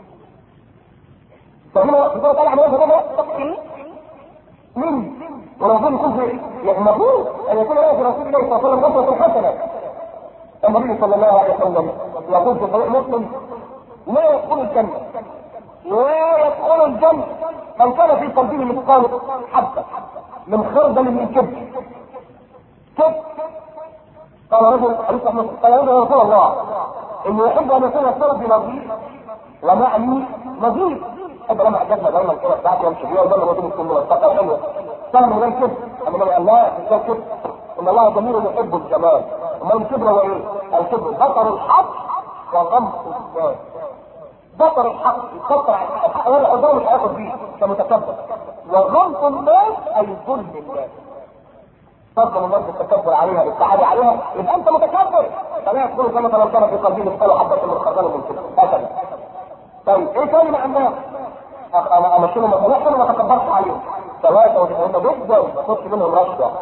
فهنا سبحانه وتعالى عمل هذا تقتل مين ولو كان يكون في يعني المفروض ان يكون له في رسول الله صلى الله عليه وسلم اسوه حسنه النبي صلى الله عليه وسلم يقول في صحيح مسلم لا يدخل الجنه لا يدخل الجنه من كان في قلبه مثقال حبه من خردل من كبر كبر قال رجل حديث احمد قال يا رسول الله انه يحب ان يكون الثوب نظيف ومعني نظيف حب لما عجبنا دايما كده بتاعتي يمشي بيها وده اللي بيكون مرتقى حلوه فهم من كده اما قال لا في كده ان الله جميل يحب الجمال امال الكبر هو ايه؟ الكبر بطر الحق وغمط الناس بطر الحق يكبر على الحق ولا قدامه مش هياخد بيه كمتكبر وغمط الناس اي ظلم الناس تفضل الناس التكبر عليها الاتحاد عليها يبقى انت متكبر فلا يدخل كما تنظر في قلبي مثقال حبه من خردل من كده هكذا طيب ايه تاني مع الناس؟ انا امشيهم مثلا انا ما تكبرش عليهم ثلاثه وتسعين جدا ما تاخدش منهم رشوه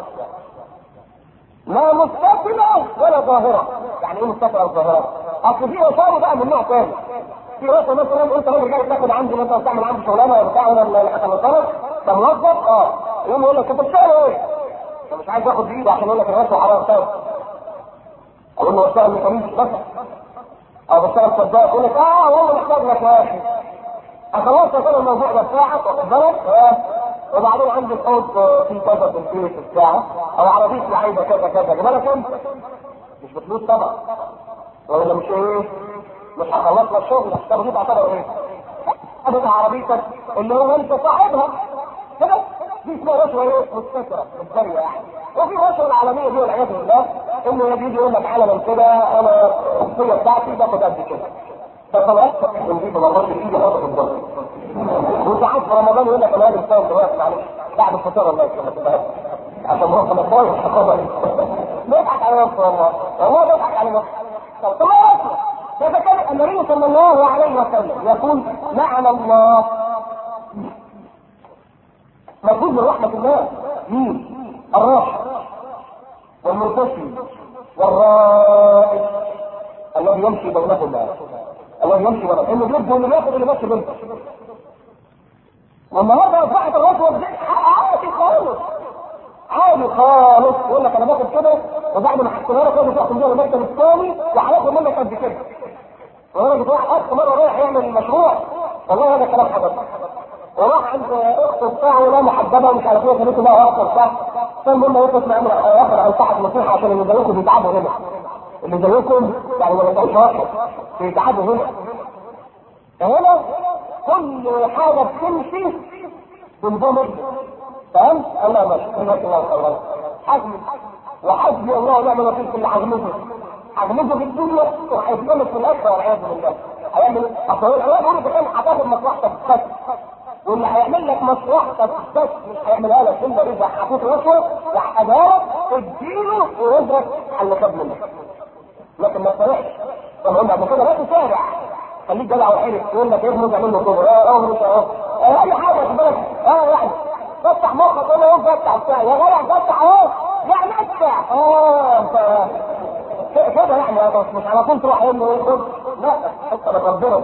لا مستقبلة ولا ظاهرة يعني ايه مستقبلة ولا ظاهرة؟ اصل في اشاره بقى من نوع تاني في رشوه مثلا انت راجل جاي تاخد عندي مثلا تعمل عندي شغلانه ولا بتاع ولا الحكم الطرف ده موظف اه يقوم يقول لك انت بتشتغل ايه؟ مش عايز اخد بايده عشان يقول لك الرشوه حرام سوا اقول له بشتغل ميكانيكي بس او بشتغل سباك يقول لك اه والله محتاج لك يا اخي خلاص يا الموضوع ده بتاعك واخد بالك وبعدين عندي صوت في كذا في البيت الساعة او عربيتي عايزة كذا كذا جبالك انت مش بفلوس طبعا ولا مش ايه مش هخلص لك شغل طب دي تعتبر ايه؟ ابدا عربيتك اللي هو انت صاحبها كده دي اسمها رشوه ايه؟ مستتره متبريه يعني وفي رشوه العالميه دي والعياذ بالله انه يجي يقول لك علنا كده انا الصيه بتاعتي باخد قد كده فخلاص نجيب مرات ايدي احط في الضغط وساعات في رمضان يقول لك انا هاجي الصيام دلوقتي معلش بعد الفطار الله يكرمك عشان هو كان صايم بيضحك على نفسه والله والله بيضحك على نفسه طب ثم اصلا كيف كان النبي صلى الله عليه وسلم يقول لعن الله مفروض من رحمة الله مين؟ الراحل والمرتشي والرائد الذي يمشي بينهما الذي يمشي بينهما انه بيبدو انه ياخذ اللي ماشي بينهم والنهارده اصبحت الرشوه دي عادي خالص عادي خالص يقول لك انا باخد كده وبعد ما حسبها لك لازم تاخد منها المكتب الثاني وهياخد منك قد كده وانا رايح اخر مره رايح يعمل مشروع والله هذا كلام حدث وراح عند اخته بتاعه ولا محجبه ومش عارف ايه قالت له لا اخته بتاعه فالمهم يخلص معاه ياخد انصحك نصيحه عشان اللي زيكم بيتعبوا هنا اللي زيكم يعني ما بتعيش واحد بيتعبوا هنا هنا كل حاجه بتمشي بنظام ابنه فهمت؟ الله ماشي جزاك الله خيرا حزم وحسبي الله ونعم الوكيل في اللي حزمته حزمته في الدنيا وهيظلمك في الاخره والعياذ بالله هيعمل اصل هو العلماء بيقولوا كمان هتاخد مصلحتك بس واللي هيعمل لك مصلحتك بس مش هيعملها لك الا اذا حطيت رشوه يحققها لك اديله ويدرك على خد منك لكن ما تصرفش طب قلنا قبل كده لا تسارع خليك جدع وحرك يقول لك ابنه تعمل له كبر اه اه مش اه اه اي حاجه خد بالك اه يعني فتح مخك قول له فتح بتاع يا جدع فتح اهو يعني افتح اه انت كده يعني بس مش على طول تروح يقول له ايه خد لا حتى ربنا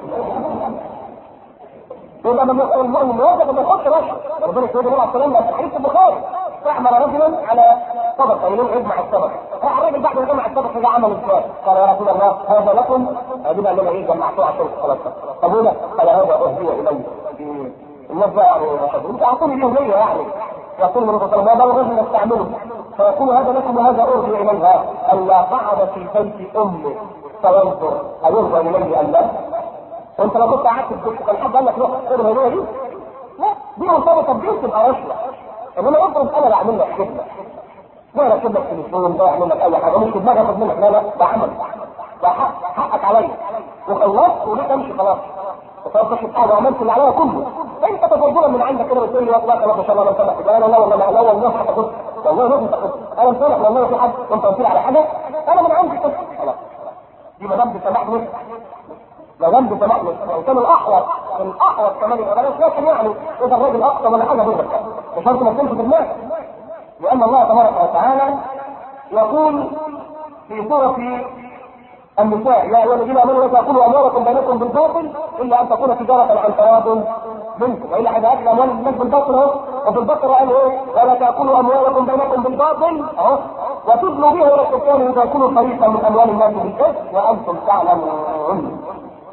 يبقى من المؤمن واجب ان يخش رشوه ربنا يقول له عليه السلام في حديث البخاري استعمل رجلا على صدقه يلوم عيد مع الصدقه الراجل بعد ما جمع الصدقه ده عمل ازاي؟ قال يا رسول الله هذا لكم ادينا لنا ايه جمعتوه عشان خلاص طب ولا قال هذا اهدي الي الناس بقى يعني انت اعطوني ليه هديه يعني يقول النبي صلى الله عليه وسلم هذا الرجل نستعمله فيقول هذا لكم وهذا ارجع اليها الا قعد في بيت امه فينظر ايرضى اليه ام لا؟ وانت لو كنت قعدت في البيت كان حد قال لك روح خد الهديه دي؟ لا دي مرتبطه بدين تبقى رشوه انما افرض انا بعمل لك خدمه ده يركب لك تليفون ده يعمل لك اي حاجه مش في دماغي اخد منك لا لا ده عمل ده حق حقك عليا وخلصت وليه تمشي خلاص وصار تشرب حاجه وعملت اللي عليا كله انت تفضلا من عندك كده بتقول لي والله خلاص ان شاء الله انا مسامح انا لا والله لا والله هتاخد والله لازم تاخد انا مسامح والله في حد وانت قلت لي على حاجه انا من عندي كده خلاص دي ما دام بسامحني لو دام بسامحني وكان الاحوط الاحوط كمان يبقى بلاش لكن يعني اذا الراجل اقصى ولا حاجه بيقدر بشرط ما تكونش في دماغك لان الله تبارك وتعالى يقول في سوره النساء يا ايها الذين امنوا لا تاكلوا اموالكم بينكم بالباطل الا ان تكون تجاره عن تراض منكم والا حد اكل اموال الناس بالباطل اهو وفي البقره قال ايه ولا تاكلوا اموالكم بينكم بالباطل اهو وتدلوا بها الى السلطان لتاكلوا فريقا من اموال الناس بالاثم وانتم تعلمون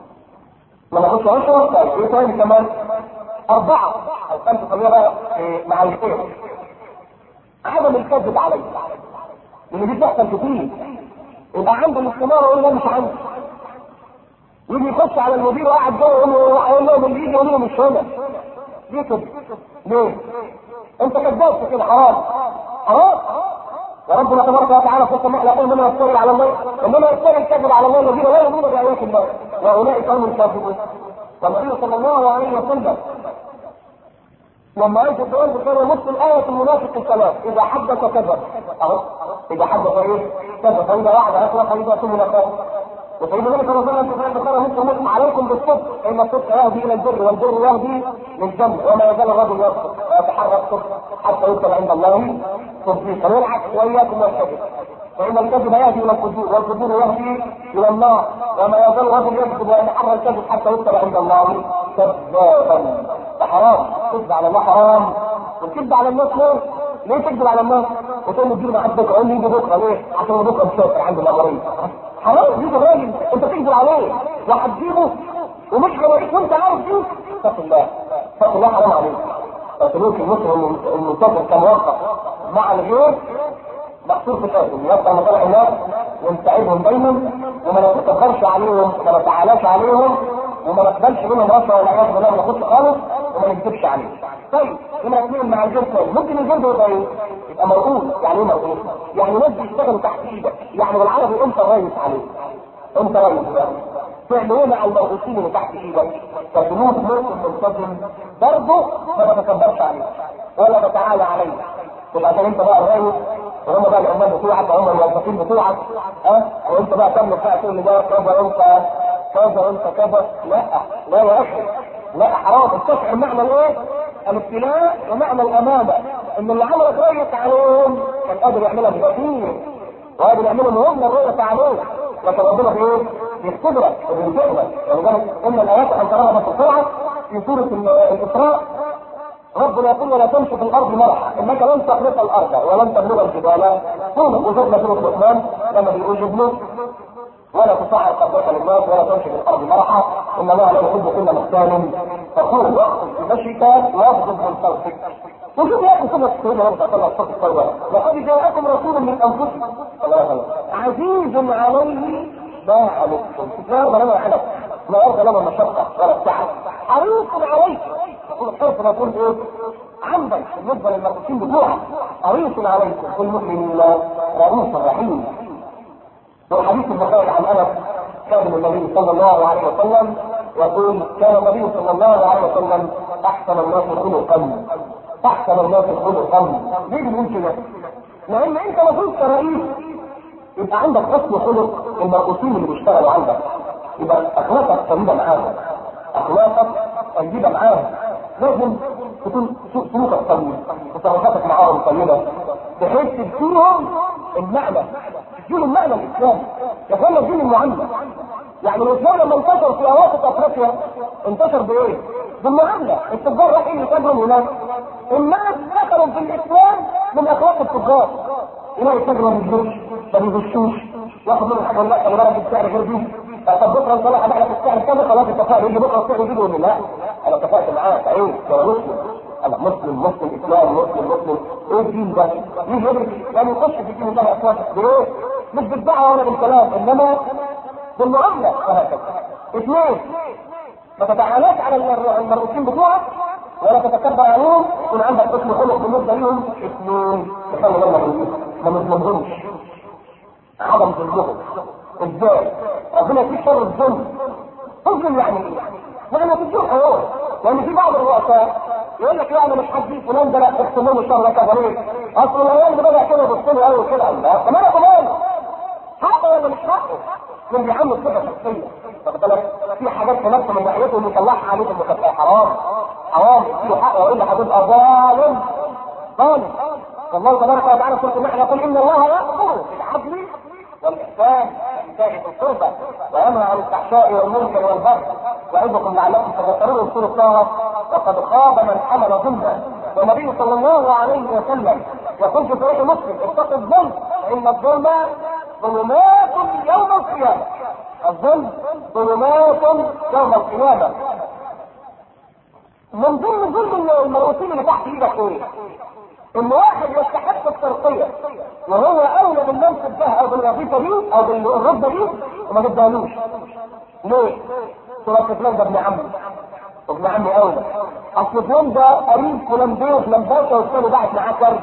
ما ناخدش عشرة طيب ايه تاني كمان اربعة او خمسة خلينا بقى مع الخير عدم الكذب عليه لان دي بتحصل كتير يبقى عنده الاستمارة يقول لا مش عندي يجي يخش على المدير وقاعد جوه يقول له هيقول لهم اللي يجي يقول له مش هنا ليه كده؟ ليه؟ انت كذاب في كده حرام حرام وربنا تبارك وتعالى في السماء يقول انما يفتري على الله انما يفتري الكذب على الله الذين لا يؤمنون بايات الله واولئك هم الكاذبون والنبي صلى الله عليه وسلم لما انت تقول بكره نص الآية المنافق الثلاث إذا حدث كذب أهو إذا حدث إيه؟ كذب فإذا وعد أخلق فإذا ثم نفاق وسيدنا النبي صلى الله عليه وسلم ذكر مثل مسلم عليكم بالصدق فإن الصدق يهدي إلى البر والبر يهدي للجنة وما يزال الرجل يصدق ويتحرك صدق حتى يكتب عند الله صديقا والعكس وإياكم والكذب فإن الكذب يهدي إلى الفجور والفجور يهدي إلى النار وما يزال الرجل يكذب ويتحرى الكذب حتى يكتب عند الله كذابا ده حرام كذب على الله حرام والكذب على الناس ليه؟ ليه تكذب على الناس؟ وتقول له تجيب حد بكره يقول لي يجي بكره ليه؟ عشان بكره مسافر عند الامرين حرام يجي الراجل انت تكذب عليه وهتجيبه ومش هوريك وانت عارف دي اتق الله اتق الله حرام عليك سلوك المسلم المنتظر كموقف مع الغير مقصود في الاسم يبقى مصالح الناس ونساعدهم دايما وما نتكبرش عليهم وما نتعالاش عليهم وما نقبلش منهم رشوه والعياذ بالله ما ناخدش خالص وما نكذبش عليهم. طيب لما نتكلم مع الجنس ممكن الجنس يبقى ايه؟ يبقى مرؤوس يعني ايه مرؤوس؟ يعني ناس بيشتغلوا تحت ايدك يعني بالعربي انت رئيس عليه. انت رئيس تعمل ايه مع المرؤوسين اللي تحت ايدك؟ كجنود ممكن ملتزم برضه ما بتكبرش عليه ولا بتعالى عليه. تبقى عشان انت بقى الرئيس وهم بقى العمال بتوعك وهم الموظفين بتوعك ها وانت بقى تملك بقى تقول لي ده كذا انت كذا انت كذا لا لا يا اخي لا حرام استشعر معنى الايه؟ الابتلاء ومعنى الامانه ان اللي عملك رؤية عليهم كان قادر يعملها بكثير وقادر يعملهم هم الرؤية عليك لكن ربنا في ايه؟ يختبرك وبينتقلك ولذلك ان الايات ان تراها بسرعه في سوره الاسراء ربنا يقول ولا تمشي في الارض مرحا انك لن تخلق الارض ولن تبلغ الجبال طول وزرنا سوره لقمان لما بيقول ابنه ولا تصعر قبضك للناس ولا تمشي في الارض مرحا ان الله لا يحب كل مختال فخور واخذ بمشيك واغضب من صوتك وشوف يا اخي سنة سيدنا النبي صلى الله عليه وسلم لقد جاءكم رسول من انفسكم عزيز عليه ما عنتم تجار ولا حدث لا يرضى لنا المشقة ولا التعب حريص عليكم الحرص ده يكون ايه؟ عندك بالنسبه للمرؤوسين بتوعك حريص عليكم بالمؤمنين رؤوس رحيم والحديث البخاري عن انس كان النبي صلى الله عليه وسلم يقول كان النبي صلى الله عليه وسلم احسن الناس خلقا احسن الناس خلقا ليه بنقول كده؟ لان انت المفروض كرئيس يبقى عندك حسن خلق المرؤوسين اللي بيشتغلوا عندك يبقى اخلاقك طيبه معاهم اخلاقك طيبه معاهم لازم تكون سلوكك طيب تصرفاتك معاهم طيبه بحيث تديهم المعنى تديهم المعنى الاسلامي يا دين المعامله يعني الاسلام لما انتشر في اواسط افريقيا انتشر بايه؟ بالمعامله التجار رايحين يتاجروا هناك الناس دخلوا في الاسلام من اخلاق التجار يلاقي تاجر ما بيجيبش ما بيغشوش ياخد منه حاجه ولا خلي بالك السعر غير دي طب بكره ان شاء الله هبيع لك السعر كذا خلاص اتفقنا يجي بكره السعر يجي ولا لا انا اتفقت معاك ايوه يا مسلم انا مسلم مسلم اسلام مسلم مسلم ايه الدين ده؟ مين يدرك يعني يخش في الدين ده اخلاق بايه؟ مش بالدعوه ولا بالكلام انما بالمعامله وهكذا اثنين ما تتعاملش على المرؤوسين بتوعك ولا تتكبر عليهم يكون عندك حسن خلق بالنسبه لهم اثنين تخلي بالك ما نظلمهمش عدم ظلمهم ازاي؟ ربنا يكفيك شر الظلم تظلم يعني ايه؟ يعني تديهم حقوق لان في بعض الرؤساء يقول لك لا انا مش هدي فلان ده لا تقسموا له شر كذا ليه؟ اصل الايام ده بدا كده يبص له قوي كده الله طب انا كمان حقه ولا مش حقه؟ من بيعمل صفه شخصيه واخد بالك في حاجات في نفسه من ناحيته اللي يطلعها عليك المكافاه حرام حرام اديله حقه والا هتبقى ظالم ظالم والله تبارك وتعالى سوره النحل يقول ان الله يامر بالعدل والاحسان وايتاء ذي القربى وينهى عن الفحشاء والمنكر والبغي يعظكم لعلكم تذكرون سوره طه وقد خاب من حمل ظلما والنبي صلى الله عليه وسلم يقول في صحيح مسلم اتقوا الظلم فان الظلم ظلمات يوم القيامه الظلم ظلمات يوم القيامه من ضمن ظلم المرؤوسين اللي تحت ايدك ايه؟ ان واحد يستحق الترقيه وهو اولى بالمنصب ده او بالوظيفه دي او بالرتبه دي وما تديهالوش ليه؟ تقول فلان ده ابن عمي ابن عمي اولى اصل فلان ده قريب فلان بيه فلان باشا والثاني بعت معاه كارت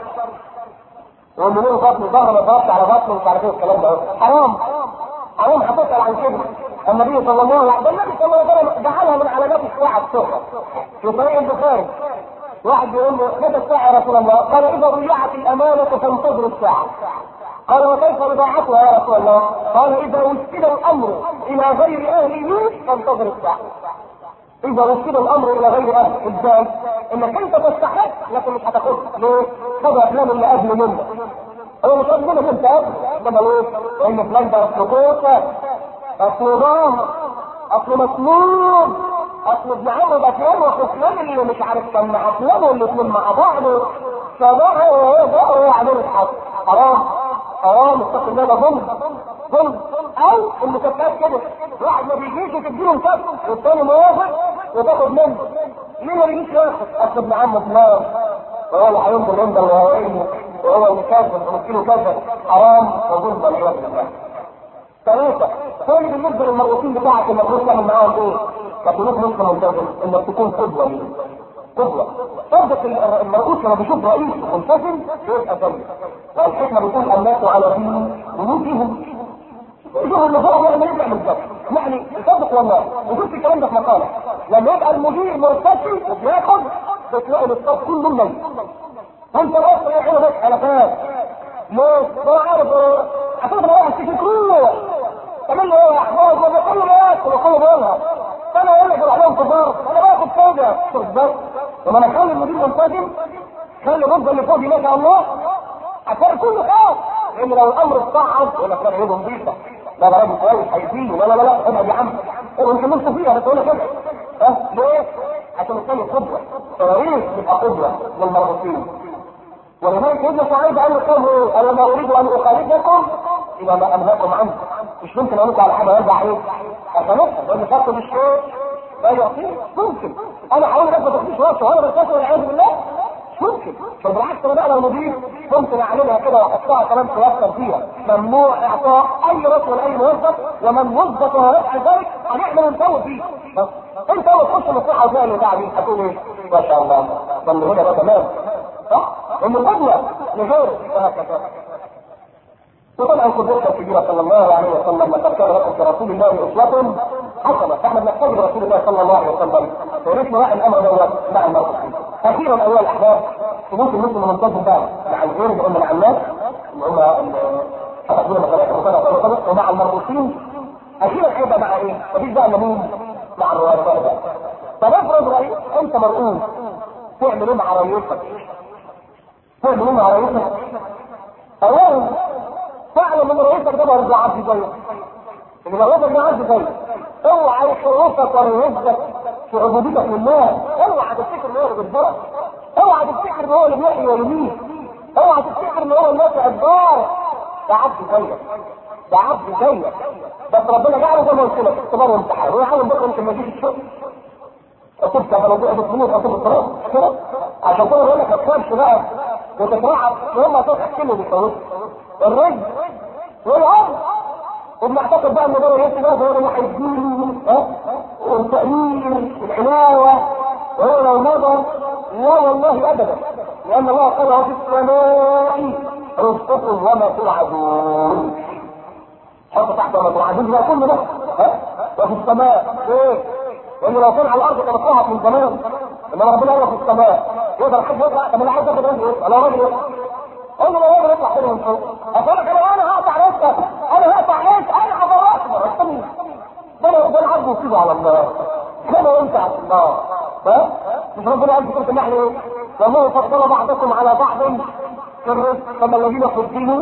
يقول له ليه بطني ظهر ما ضغطت على بطني ومش عارف ايه الكلام ده حرام حرام هتسال عن كده النبي صلى الله عليه وسلم النبي صلى الله عليه وسلم جعلها من علامات الساعه الصغرى في طريق البخاري واحد بيقول له متى الساعة يا رسول الله؟ قال إذا ضيعت الأمانة فانتظر الساعة. قال وكيف إضاعتها يا رسول الله؟ قال إذا وسد الأمر إلى غير أهله فانتظر الساعة. إذا وسد الأمر إلى غير أهله، إزاي؟ إنك أنت تستحق لكن مش هتاخدها، ليه؟ خد أفلام اللي قبل منك. هو مش قبل منك أنت قبل، إنما ليه؟ لأن فلان ده أصله كوسة، أصله ظاهر، أصله مسلوب، اصل ابن عمرو ده فلان وخصمان اللي مش عارف كان مع فلان والاثنين مع بعض فده هو ده هو عدو الحق حرام حرام اتقوا الله ده ظلم ظلم او المكافآت كده واحد ما بيجيش وتديله مكافأة والثاني موافق وتاخد منه ليه ما بيجيش ياخد اصل ابن عمرو فلان وهو اللي هينظر ينظر وهو وهو اللي كذب ومسكينه كذب حرام وظلم والعياذ بالله ثلاثة كل بالنسبة للمرؤوسين بتاعك المفروض تعمل معاهم ايه؟ كطلوب نصف ملتزم انك تكون قدوة ليه قدوة صدق المرؤوس لما بيشوف رئيس ملتزم يبقى زيه والحكمة بتقول الناس على دين ملوكهم يشوف اللي فوق يعمل ايه يعمل ذلك يعني صدق والله وشفت الكلام ده في مقالة لما يبقى المدير مرتشي وبياخد بتلاقي الاستاذ كله ميت انت راس يعملوا بس حلقات ليه؟ هو عارف هتقدر واحد تشي كله تعمل له ايه يا احمد ولا كله بياكل وكله بيلعب انا اقول لك اروح لهم كبار انا باخد فوجة بالظبط لما انا اخلي المدير منسجم خلي الرتبه اللي فوقي ما شاء الله هتلاقي كله خاف لان لو الامر اتصعد يقول لك انا ايده نظيفه لا ده راجل كويس هيزيد لا لا لا لا ابعد يا عم انت نفسه فيها بس اقول لك كده ها ليه؟ عشان الثاني قدوه فرئيس يبقى قدوه للمرؤوسين ولذلك ابن سعيد قال لقومه انا ما اريد ان اخالفكم الى ما انهاكم عنه مش ممكن اقول لكم على حاجه يرجع ايه؟ افهمكم لان شرط الشيء لا يعطيه ممكن انا هقول لك ما تاخدوش وقت وانا بالكسر والعياذ بالله مش ممكن بل بالعكس انا بقى لو مدير ممكن اعملها كده واحطها كمان توفر فيها ممنوع اعطاء اي رشوه لاي موظف ومن وظف ويفعل ذلك هنعمل ونسوي فيه بس انت اول تخش مصلحه وتلاقي اللي بعدين هتقول ايه؟ ما شاء الله ده اللي هنا ده تمام صح؟ ومن قدوه لغيره وهكذا وطبعا قدوتنا الكبيره صلى الله عليه وسلم لقد كان لكم في رسول الله اسوه حسنه فاحنا بنحتاج رسول الله صلى الله عليه وسلم ونحن راعي الامر دوت مع المرأة اخيرا ايها الاحباب ثبوت المسلم المنتظم بقى مع الغير اللي هم مع الناس اللي هم حفظون مصالح ومع المرؤوسين اخيرا هيبقى مع ايه؟ مفيش بقى الا مين؟ مع الرؤساء بقى طب افرض رئيس انت مرؤوس تعمل ايه مع رئيسك؟ تعمل ايه مع رئيسك؟ اولا تعلم ان رئيسك ده برضه عبد زيك ان رئيسك ده عبد زيك اوعى يخوفك ويهزك في عبوديتك لله اوعى تفتكر ان هو اللي بيجبرك اوعى تفتكر ان هو اللي بيحيي ويميت اوعى تفتكر ان هو النافع الدار ده عبد زيك ده عبد زيك بس ربنا جعله زي ما قلت لك اختبار وامتحان هو عاوز بكره انت ما تجيش الشغل وتبقى على موضوع الفلوس او الصلاه كده عشان كده بقول لك ما تخافش بقى وتترعب يوم ما تروح تحكي له بيصوت الرجل والارض وبنعتقد بقى ان ده رئيس ده هو اللي هيديني ها والتأمين والعناية وهو لو نظر لا والله ابدا لان الله قال في السماء رزقكم وما توعدون حط تحت وما توعدون ده كله ده ها وفي السماء ايه لانه لو كان على الارض كان اتلهط من زمان انما ربنا قال في السماء يقدر حد يطلع طب انا عايز اخد رجل يطلع لو راجل يطلع قول له لو راجل يطلع كده من فوق اقول لك انا هقطع راسك انا هقطع راسك انا هفرقك استنى ده انا ده انا عبد وسيبه على الله كما انت على الله ها مش ربنا قال في سوره النحل ايه؟ والله فضل بعضكم على بعض في الرزق فما الذين فضلوا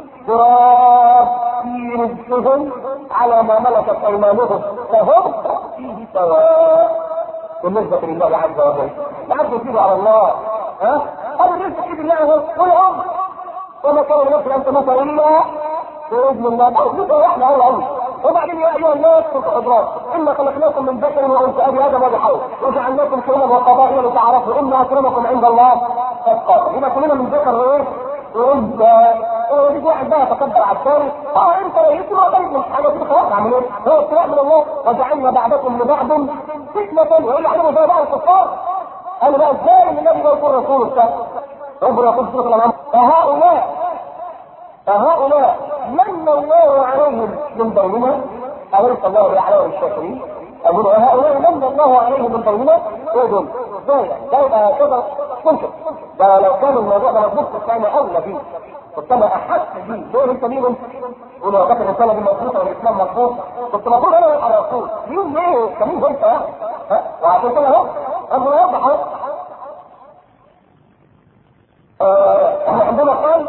تراب في رزقهم على ما ملكت ايمانهم فهم فيه سواء بالنسبة لله عز وجل العبد يسيب على الله ها هذا الرزق في الله هو والعمر وما كان لنفس ان تموت الا باذن الله ده رزق واحنا اول عمر وبعدين يا ايها الناس في الحضرات انا خلقناكم من ذكر وانثى ابي ادم وبحول وجعلناكم شعوبا وقبائل لتعارفوا ان اكرمكم عند الله اتقاكم يبقى كلنا من ذكر ايه؟ وانت ويجي واحد بقى يتكبر على الثاني اه انت رئيس ما قريب من حاجه كده خلاص اعمل ايه؟ هو ابتلاء من الله وجعلنا بعضكم لبعض فتنة ويقول يعلموا زي بعض الكفار قالوا بقى ازاي ان النبي يقول رسول الله ربنا يقول سوره الانعام فهؤلاء فهؤلاء من الله عليهم من بيننا أوليس الله بأعلام الشاكرين أقول هؤلاء من الله عليهم من بيننا ايه دول؟ ازاي ده يبقى كده ممكن ده لو كان الموضوع ده مضبوط كنت انا اولى بيه كنت انا احس بيه دول انت مين انت؟ ولو كانت الرساله دي مضبوطه والاسلام مضبوط كنت المفروض انا ابقى الرسول مين ليه؟ انت مين انت ها؟ وعشان كده اهو ربنا يوضح اهو احنا عندنا قال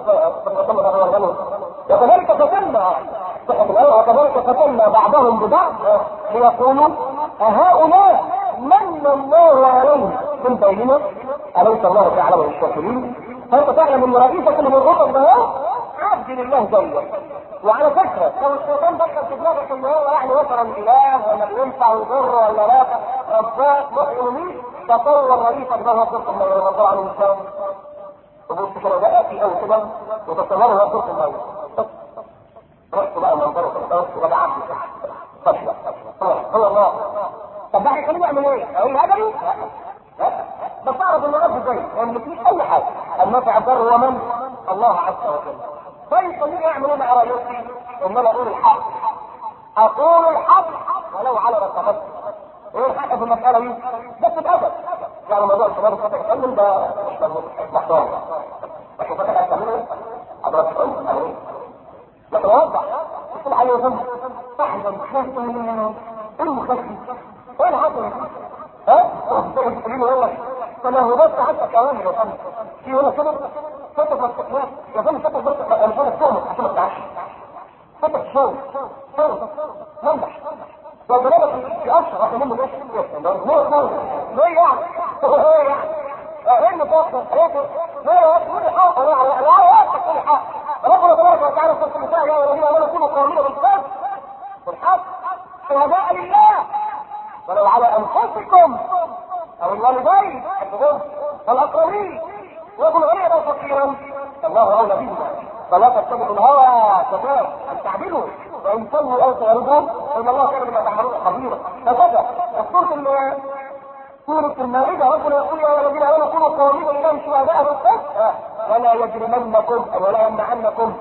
وكذلك فتنا صحة الآية وكذلك فتنا بعضهم ببعض ليقولوا أهؤلاء من الله عليهم من بيننا أليس الله تعالى من الشاكرين فأنت تعلم أن رئيسك اللي مرغوطة ده عبد لله زيك وعلى فكرة لو الشيطان دخل في دماغك ان هو يعني مثلا اله ولا بينفع ويضر ولا لا رباك محيي تصور رئيسك ده هو صدق الله يرضى عنه الانسان وبص كده ده في او كده وتصوروا هو صدق الله رحت بقى منظره في الارض وبقى عبد فشلة هو الله طب ده هيخليني اعمل ايه؟ اقول هدري؟ بس اعرف ان رب زي ما يملكنيش اي حاجه النافع الضر هو من؟ الله عز وجل طيب خليني اعمل ايه مع رئيسي؟ ان انا اقول الحق اقول الحق ولو على رقبتي ايه الحق في المساله دي؟ بس بأدب يعني موضوع الشباب الفتح يتكلم ده مش محتوى لكن فتح يتكلم حضرتك تقول لكن اوضح تقول عليه وسلم صاحب المخافة المخافة وين حصل ها؟ تقولين يقول لك فله بس حتى كمان يا فندم في يقول لك كده فتح الاستقلال يا فندم فتح بس انا فاهم تهمك عشان ما تتعش فتح شغل شغل منبح وضربك في اشهر احنا منه ايش ليه ليه يعني ايه يعني ايه المفاصل ايه ليه كل حق لا لا لا كل حق ربنا تبارك وتعالى في النساء يا الذين امنوا كونوا قائمين بالقسط والحق شهداء لله ولو على انفسكم او الوالدين فالاكرمين ويقول غنيا او فقيرا الله اولى بهما فلا تتبعوا الهوى شباب ان تعدلوا وان صلوا او تعرضوا فان الله كان بما تعملون خبيرا فكذا الصوره سورة المائدة ربنا يقول يا الذين آمنوا كونوا قوامين لله شهداء بالقسط ولا يجرمنكم أو ولا يمنعنكم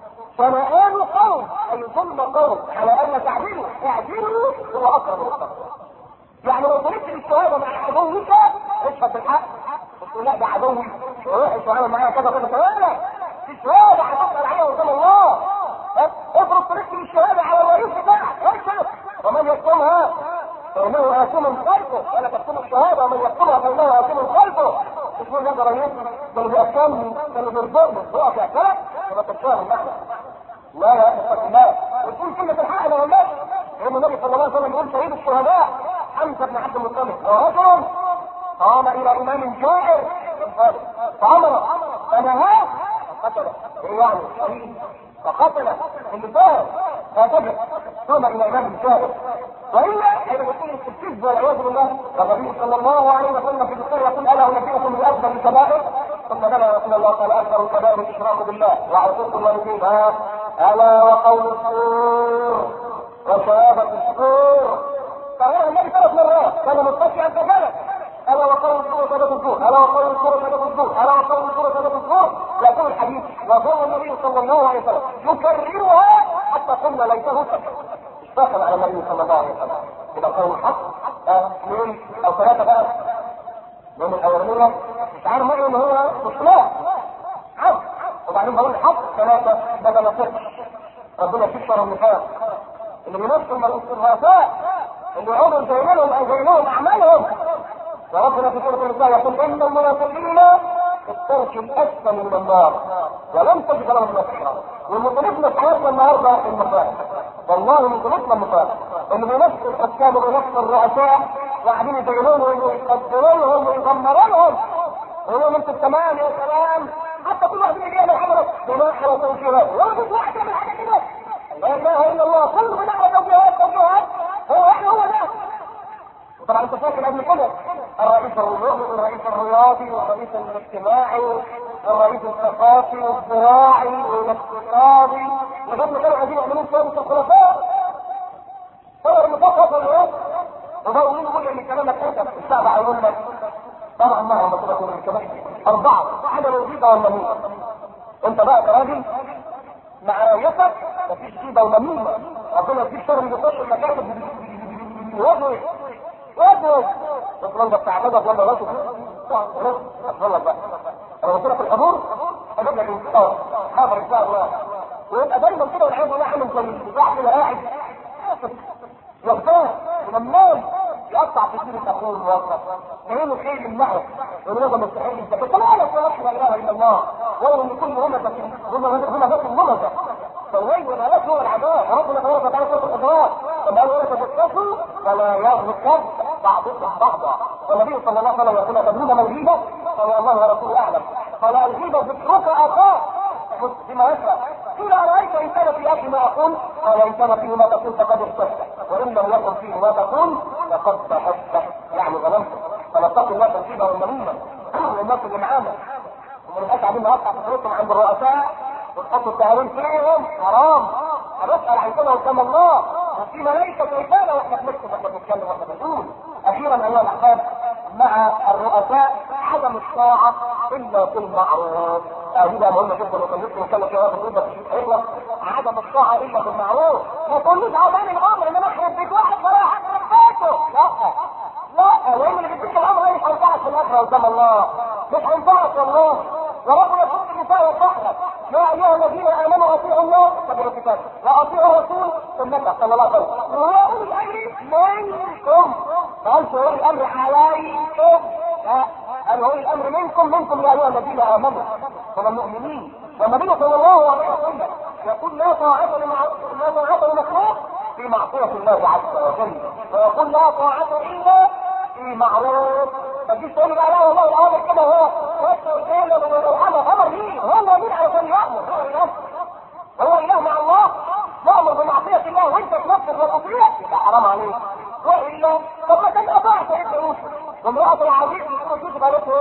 شنآن قوم أي ظلم قوم على أن تعدلوا اعدلوا هو أقرب للتقوى يعني لو طلبت بالشهادة مع عدوك اشهد بالحق تقول لا ده عدوي وروح الشهادة معايا كذا كذا كذا في شهادة هتسأل عليها قدام الله افرض طلبت بالشهادة على الرئيس بتاعك اشهد ومن يكتمها فإنه آثم خلفه ولا تكتم الشهادة ومن يكتمها فإنه آثم خلفه مش مهم هذا رئيس كانوا بيأكلني كانوا بيرضوني هو في أكلك فما تتفاهم المعنى لا يا اخي الله وتقول كلمة الحق لو الناس لأن النبي صلى الله عليه وسلم يقول شهيد الشهداء حمزة بن عبد المطلب ورجل قام إلى إمام جائر فأمر فنهاه قتله إيه يعني شهيد فقتل اللي فاهم فاتجه قام إلى إمام جائر وإلا حين يكون الكذب والعياذ بالله والنبي صلى الله عليه وسلم في الدكتور يقول ألا أنبئكم بأكبر الكبائر ثم نبى رسول الله قال أكبر الكبائر الإشراك بالله وعقوق الوالدين ألا وقول السور وشهادة السور فهذا النبي ثلاث مرات كان متكئا فجلس ألا وقول السور شهادة السور ألا وقول السور شهادة السور ألا وقول السور شهادة السور يقول الحديث وظل النبي صلى الله عليه وسلم يكررها حتى قلنا ليته سكت دخل على النبي صلى الله عليه وسلم يبقى قول الحق اثنين او ثلاثه بقى من الاولانيه مش عارف معنى ان هو اصلاح عبد وبعدين بقول الحق ثلاثه بدل صفر ربنا كفر النفاق اللي بيمثل الرؤساء اللي يعودوا زينهم او زينهم اعمالهم وربنا في سوره النساء يقول ان المنافقين في الترك الاسفل من النار ولم تجد لهم نصيرا والمطلوب في حياتنا النهارده المصائب والله مطلوبنا المصائب اللي بيمثل الحكام وبيمثل الرؤساء وقاعدين يزينونهم ويقدرونهم ويدمرونهم ويقولوا انتوا تمام يا سلام حتى كل واحد يجي يعمل حاجه بناء على توجيهات ولا مش واحد يعمل حاجه كده لا اله الا الله كله بناء على توجيهات توجيهات هو احنا هو ده طبعا انت فاكر قبل كده الرئيس الرئيس الرياضي والرئيس الاجتماعي والرئيس الثقافي والزراعي والاقتصادي لغايه ما كانوا عايزين يعملوا سادس الخلفاء صور المفقط ولا ايه؟ وبقوا يقولوا ان كلامك انت الشعب هيقول لك طبعا ما هم تقول الكلام اربعه حاجه موجوده ولا موجوده انت بقى كراجل مع رؤيتك مفيش جيبه ولا ميمه ربنا يديك شغل يخش المكاتب وجهه وجهه بس لما بتعبدك ولا راسه خلاص اتفضل بقى انا قلت لك الحضور اجيب لك انتصار حاضر ان شاء الله ويبقى دايما كده والعياذ بالله عامل زي الواحد كده قاعد يغتاب ونمام يقطع في سيره اخوه الموظف يعملوا خير من معه يقول هذا مستحيل انت بس لا لا لا اله الا الله ويل لكل همزه همزه همزه فالويل والهلاك هو العذاب ربنا تبارك وتعالى سوره الاخلاق طب قال ولا تجسسوا ولا يغتب بعضكم بعضا والنبي صلى الله عليه وسلم يقول تدرون ما الغيبه قال الله ورسوله اعلم قال الغيبه ذكرك اخاك بما يشرب قيل ارايت ان كان في اخي ما اقول قال ان كان فيه ما تقول فقد اختفت وان لم يكن فيه ما تقول فقد بحثت يعني ظلمت فنتقي الله تنسيبا والنميمه والناس اللي معانا وما نبقاش قاعدين نقطع فكرتهم عند الرؤساء وتحطوا التهاوين فيهم حرام هنسال عن كده قدام الله وفي ملائكه رساله واحنا بنكتب واحنا بنتكلم واحنا بنقول اخيرا ايها الاحباب مع الرؤساء عدم الطاعه الا بالمعروف هذه بقى مهمه جدا وكلمت نتكلم فيها في الغيبه هيخلص عدم الطاعه الا بالمعروف ما تقولوش عاوزاني الامر ان انا اخرب بيت واحد صراحه بيته لا لا لان اللي بيديك الامر مش هينفعك في الاخره قدام الله مش هينفعك والله وربنا يقول النساء والصحبه يا ايها الذين امنوا اطيعوا الله اتبعوا الكتاب واطيعوا الرسول سنته صلى الله عليه وسلم واولي الامر منكم ما قالش اولي الامر عليكم لا قال اولي الامر منكم منكم يا ايها الذين امنوا من المؤمنين والنبي صلى الله عليه وسلم يقول لا طاعة لا طاعة لمخلوق في معصية الله عز وجل ويقول لا طاعة الا في معروف ما تجيش تقول بقى لا والله الامر كده هو هذا امر مين؟ هو مين علشان يامر هو اله هو اله مع الله مأمر بمعصية الله وانت تنفذ والأطيع يبقى حرام عليك والا طب ما كان اطاع سيدنا يوسف وامرأة العزيز يوسف يوسف قالت له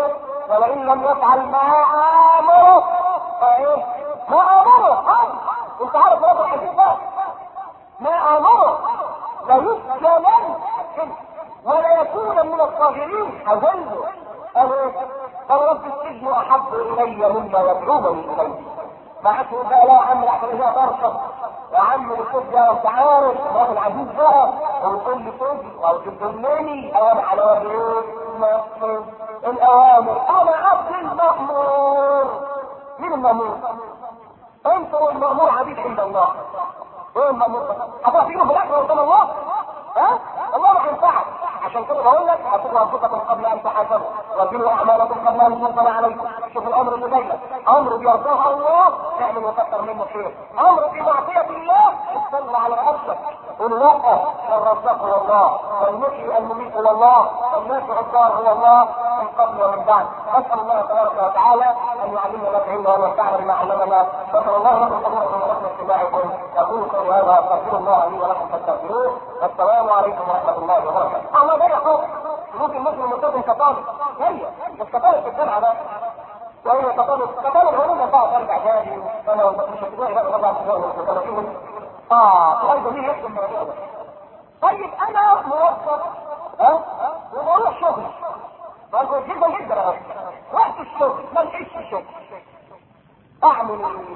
ولئن لم يفعل ما امره فايه؟ ما امره انت عارف رب الحديث ده ما امره ليسجنن ولا يكون من الصاغرين اذله قال رب السجن احب الي مما يدعونني اليه بعته بقى لا يا عم الاحسن هي طرشه يا عم الكتب يا انت عارف الراجل العزيز بقى ويقول لي سجن او تدلني او انا على وجهي الاوامر انا عبد المامور مين المامور؟ انت والمامور عبيد عند الله ايه المامور؟ هتعطيله في الاخره قدام الله؟ ها؟ الله ما ينفعك عشان كده بقول لك اتقوا انفسكم قبل ان تحاسبوا وابنوا اعمالكم قبل ان ينزل عليكم شوف الامر اللي جاي امر بيرضاه الله اعمل وكثر منه خير امر بمعصيه الله استنى على نفسك قل لا الرزاق هو الله والمحيي المميت هو الله والنافع الضار هو الله من قبل ومن بعد اسال الله تبارك وتعالى ان يعلمنا ما فهمنا وان ينفعنا بما علمنا شكر الله لكم حضوركم ورحمه اتباعكم اقول قولي هذا استغفر الله لي ولكم فاستغفروه والسلام عليكم ورحمه الله وبركاته الله جاي اخوك ممكن مسلم ملتزم كطالب هي مش كطالب في الجامعه ده وهي كطالب كطالب العلوم ينفع طالب اعدادي انا مش ابتدائي بقى ربع ابتدائي اه طيب مين يحكم الموضوع ده طيب انا موظف ها وبروح شغل برضه جدا جدا اهو وقت الشغل ما لقيتش الشغل اعمل ايه؟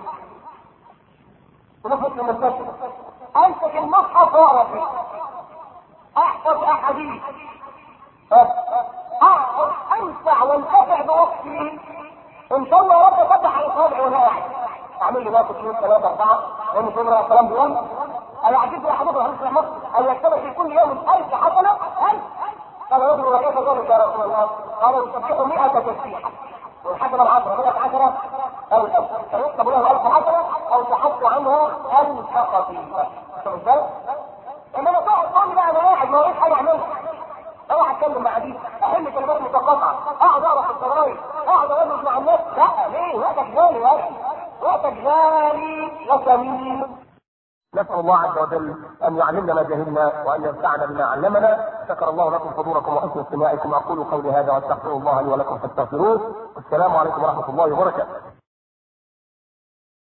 ونفس المستشفى امسك المصحف واقرا فيه احفظ احاديث اقعد انفع وانتفع بوقتي ان شاء الله يا رب فتح على صابعي وانا قاعد اعمل لي واحد اثنين ثلاثه اربعه لان في امراه الكلام بيقول انا عجبت احاديث الحديث في مصر ان يكتب في كل يوم ألف حسنه ألف قال رجل وكيف ذلك يا رسول الله؟ قال يسبح 100 تسبيحه والحسنه العشره 100 عشره ألف فيكتب له ألف حسنه او تحط عنه ألف خطيئه شوف ازاي؟ انما تقعد تقول بقى انا قاعد ما وريش حاجه اعملها اروح اتكلم مع دي احل كلمات متقاطعه اقعد اقرا في الجرايد اقعد اقول مع الناس لا ليه وقتك غالي يا اخي وقتك غالي وثمين نسأل الله عز وجل أن يعلمنا ما جهلنا وأن ينفعنا بما علمنا شكر الله لكم حضوركم وحسن استماعكم أقول قولي هذا وأستغفر الله لي ولكم فاستغفروه والسلام عليكم ورحمة الله وبركاته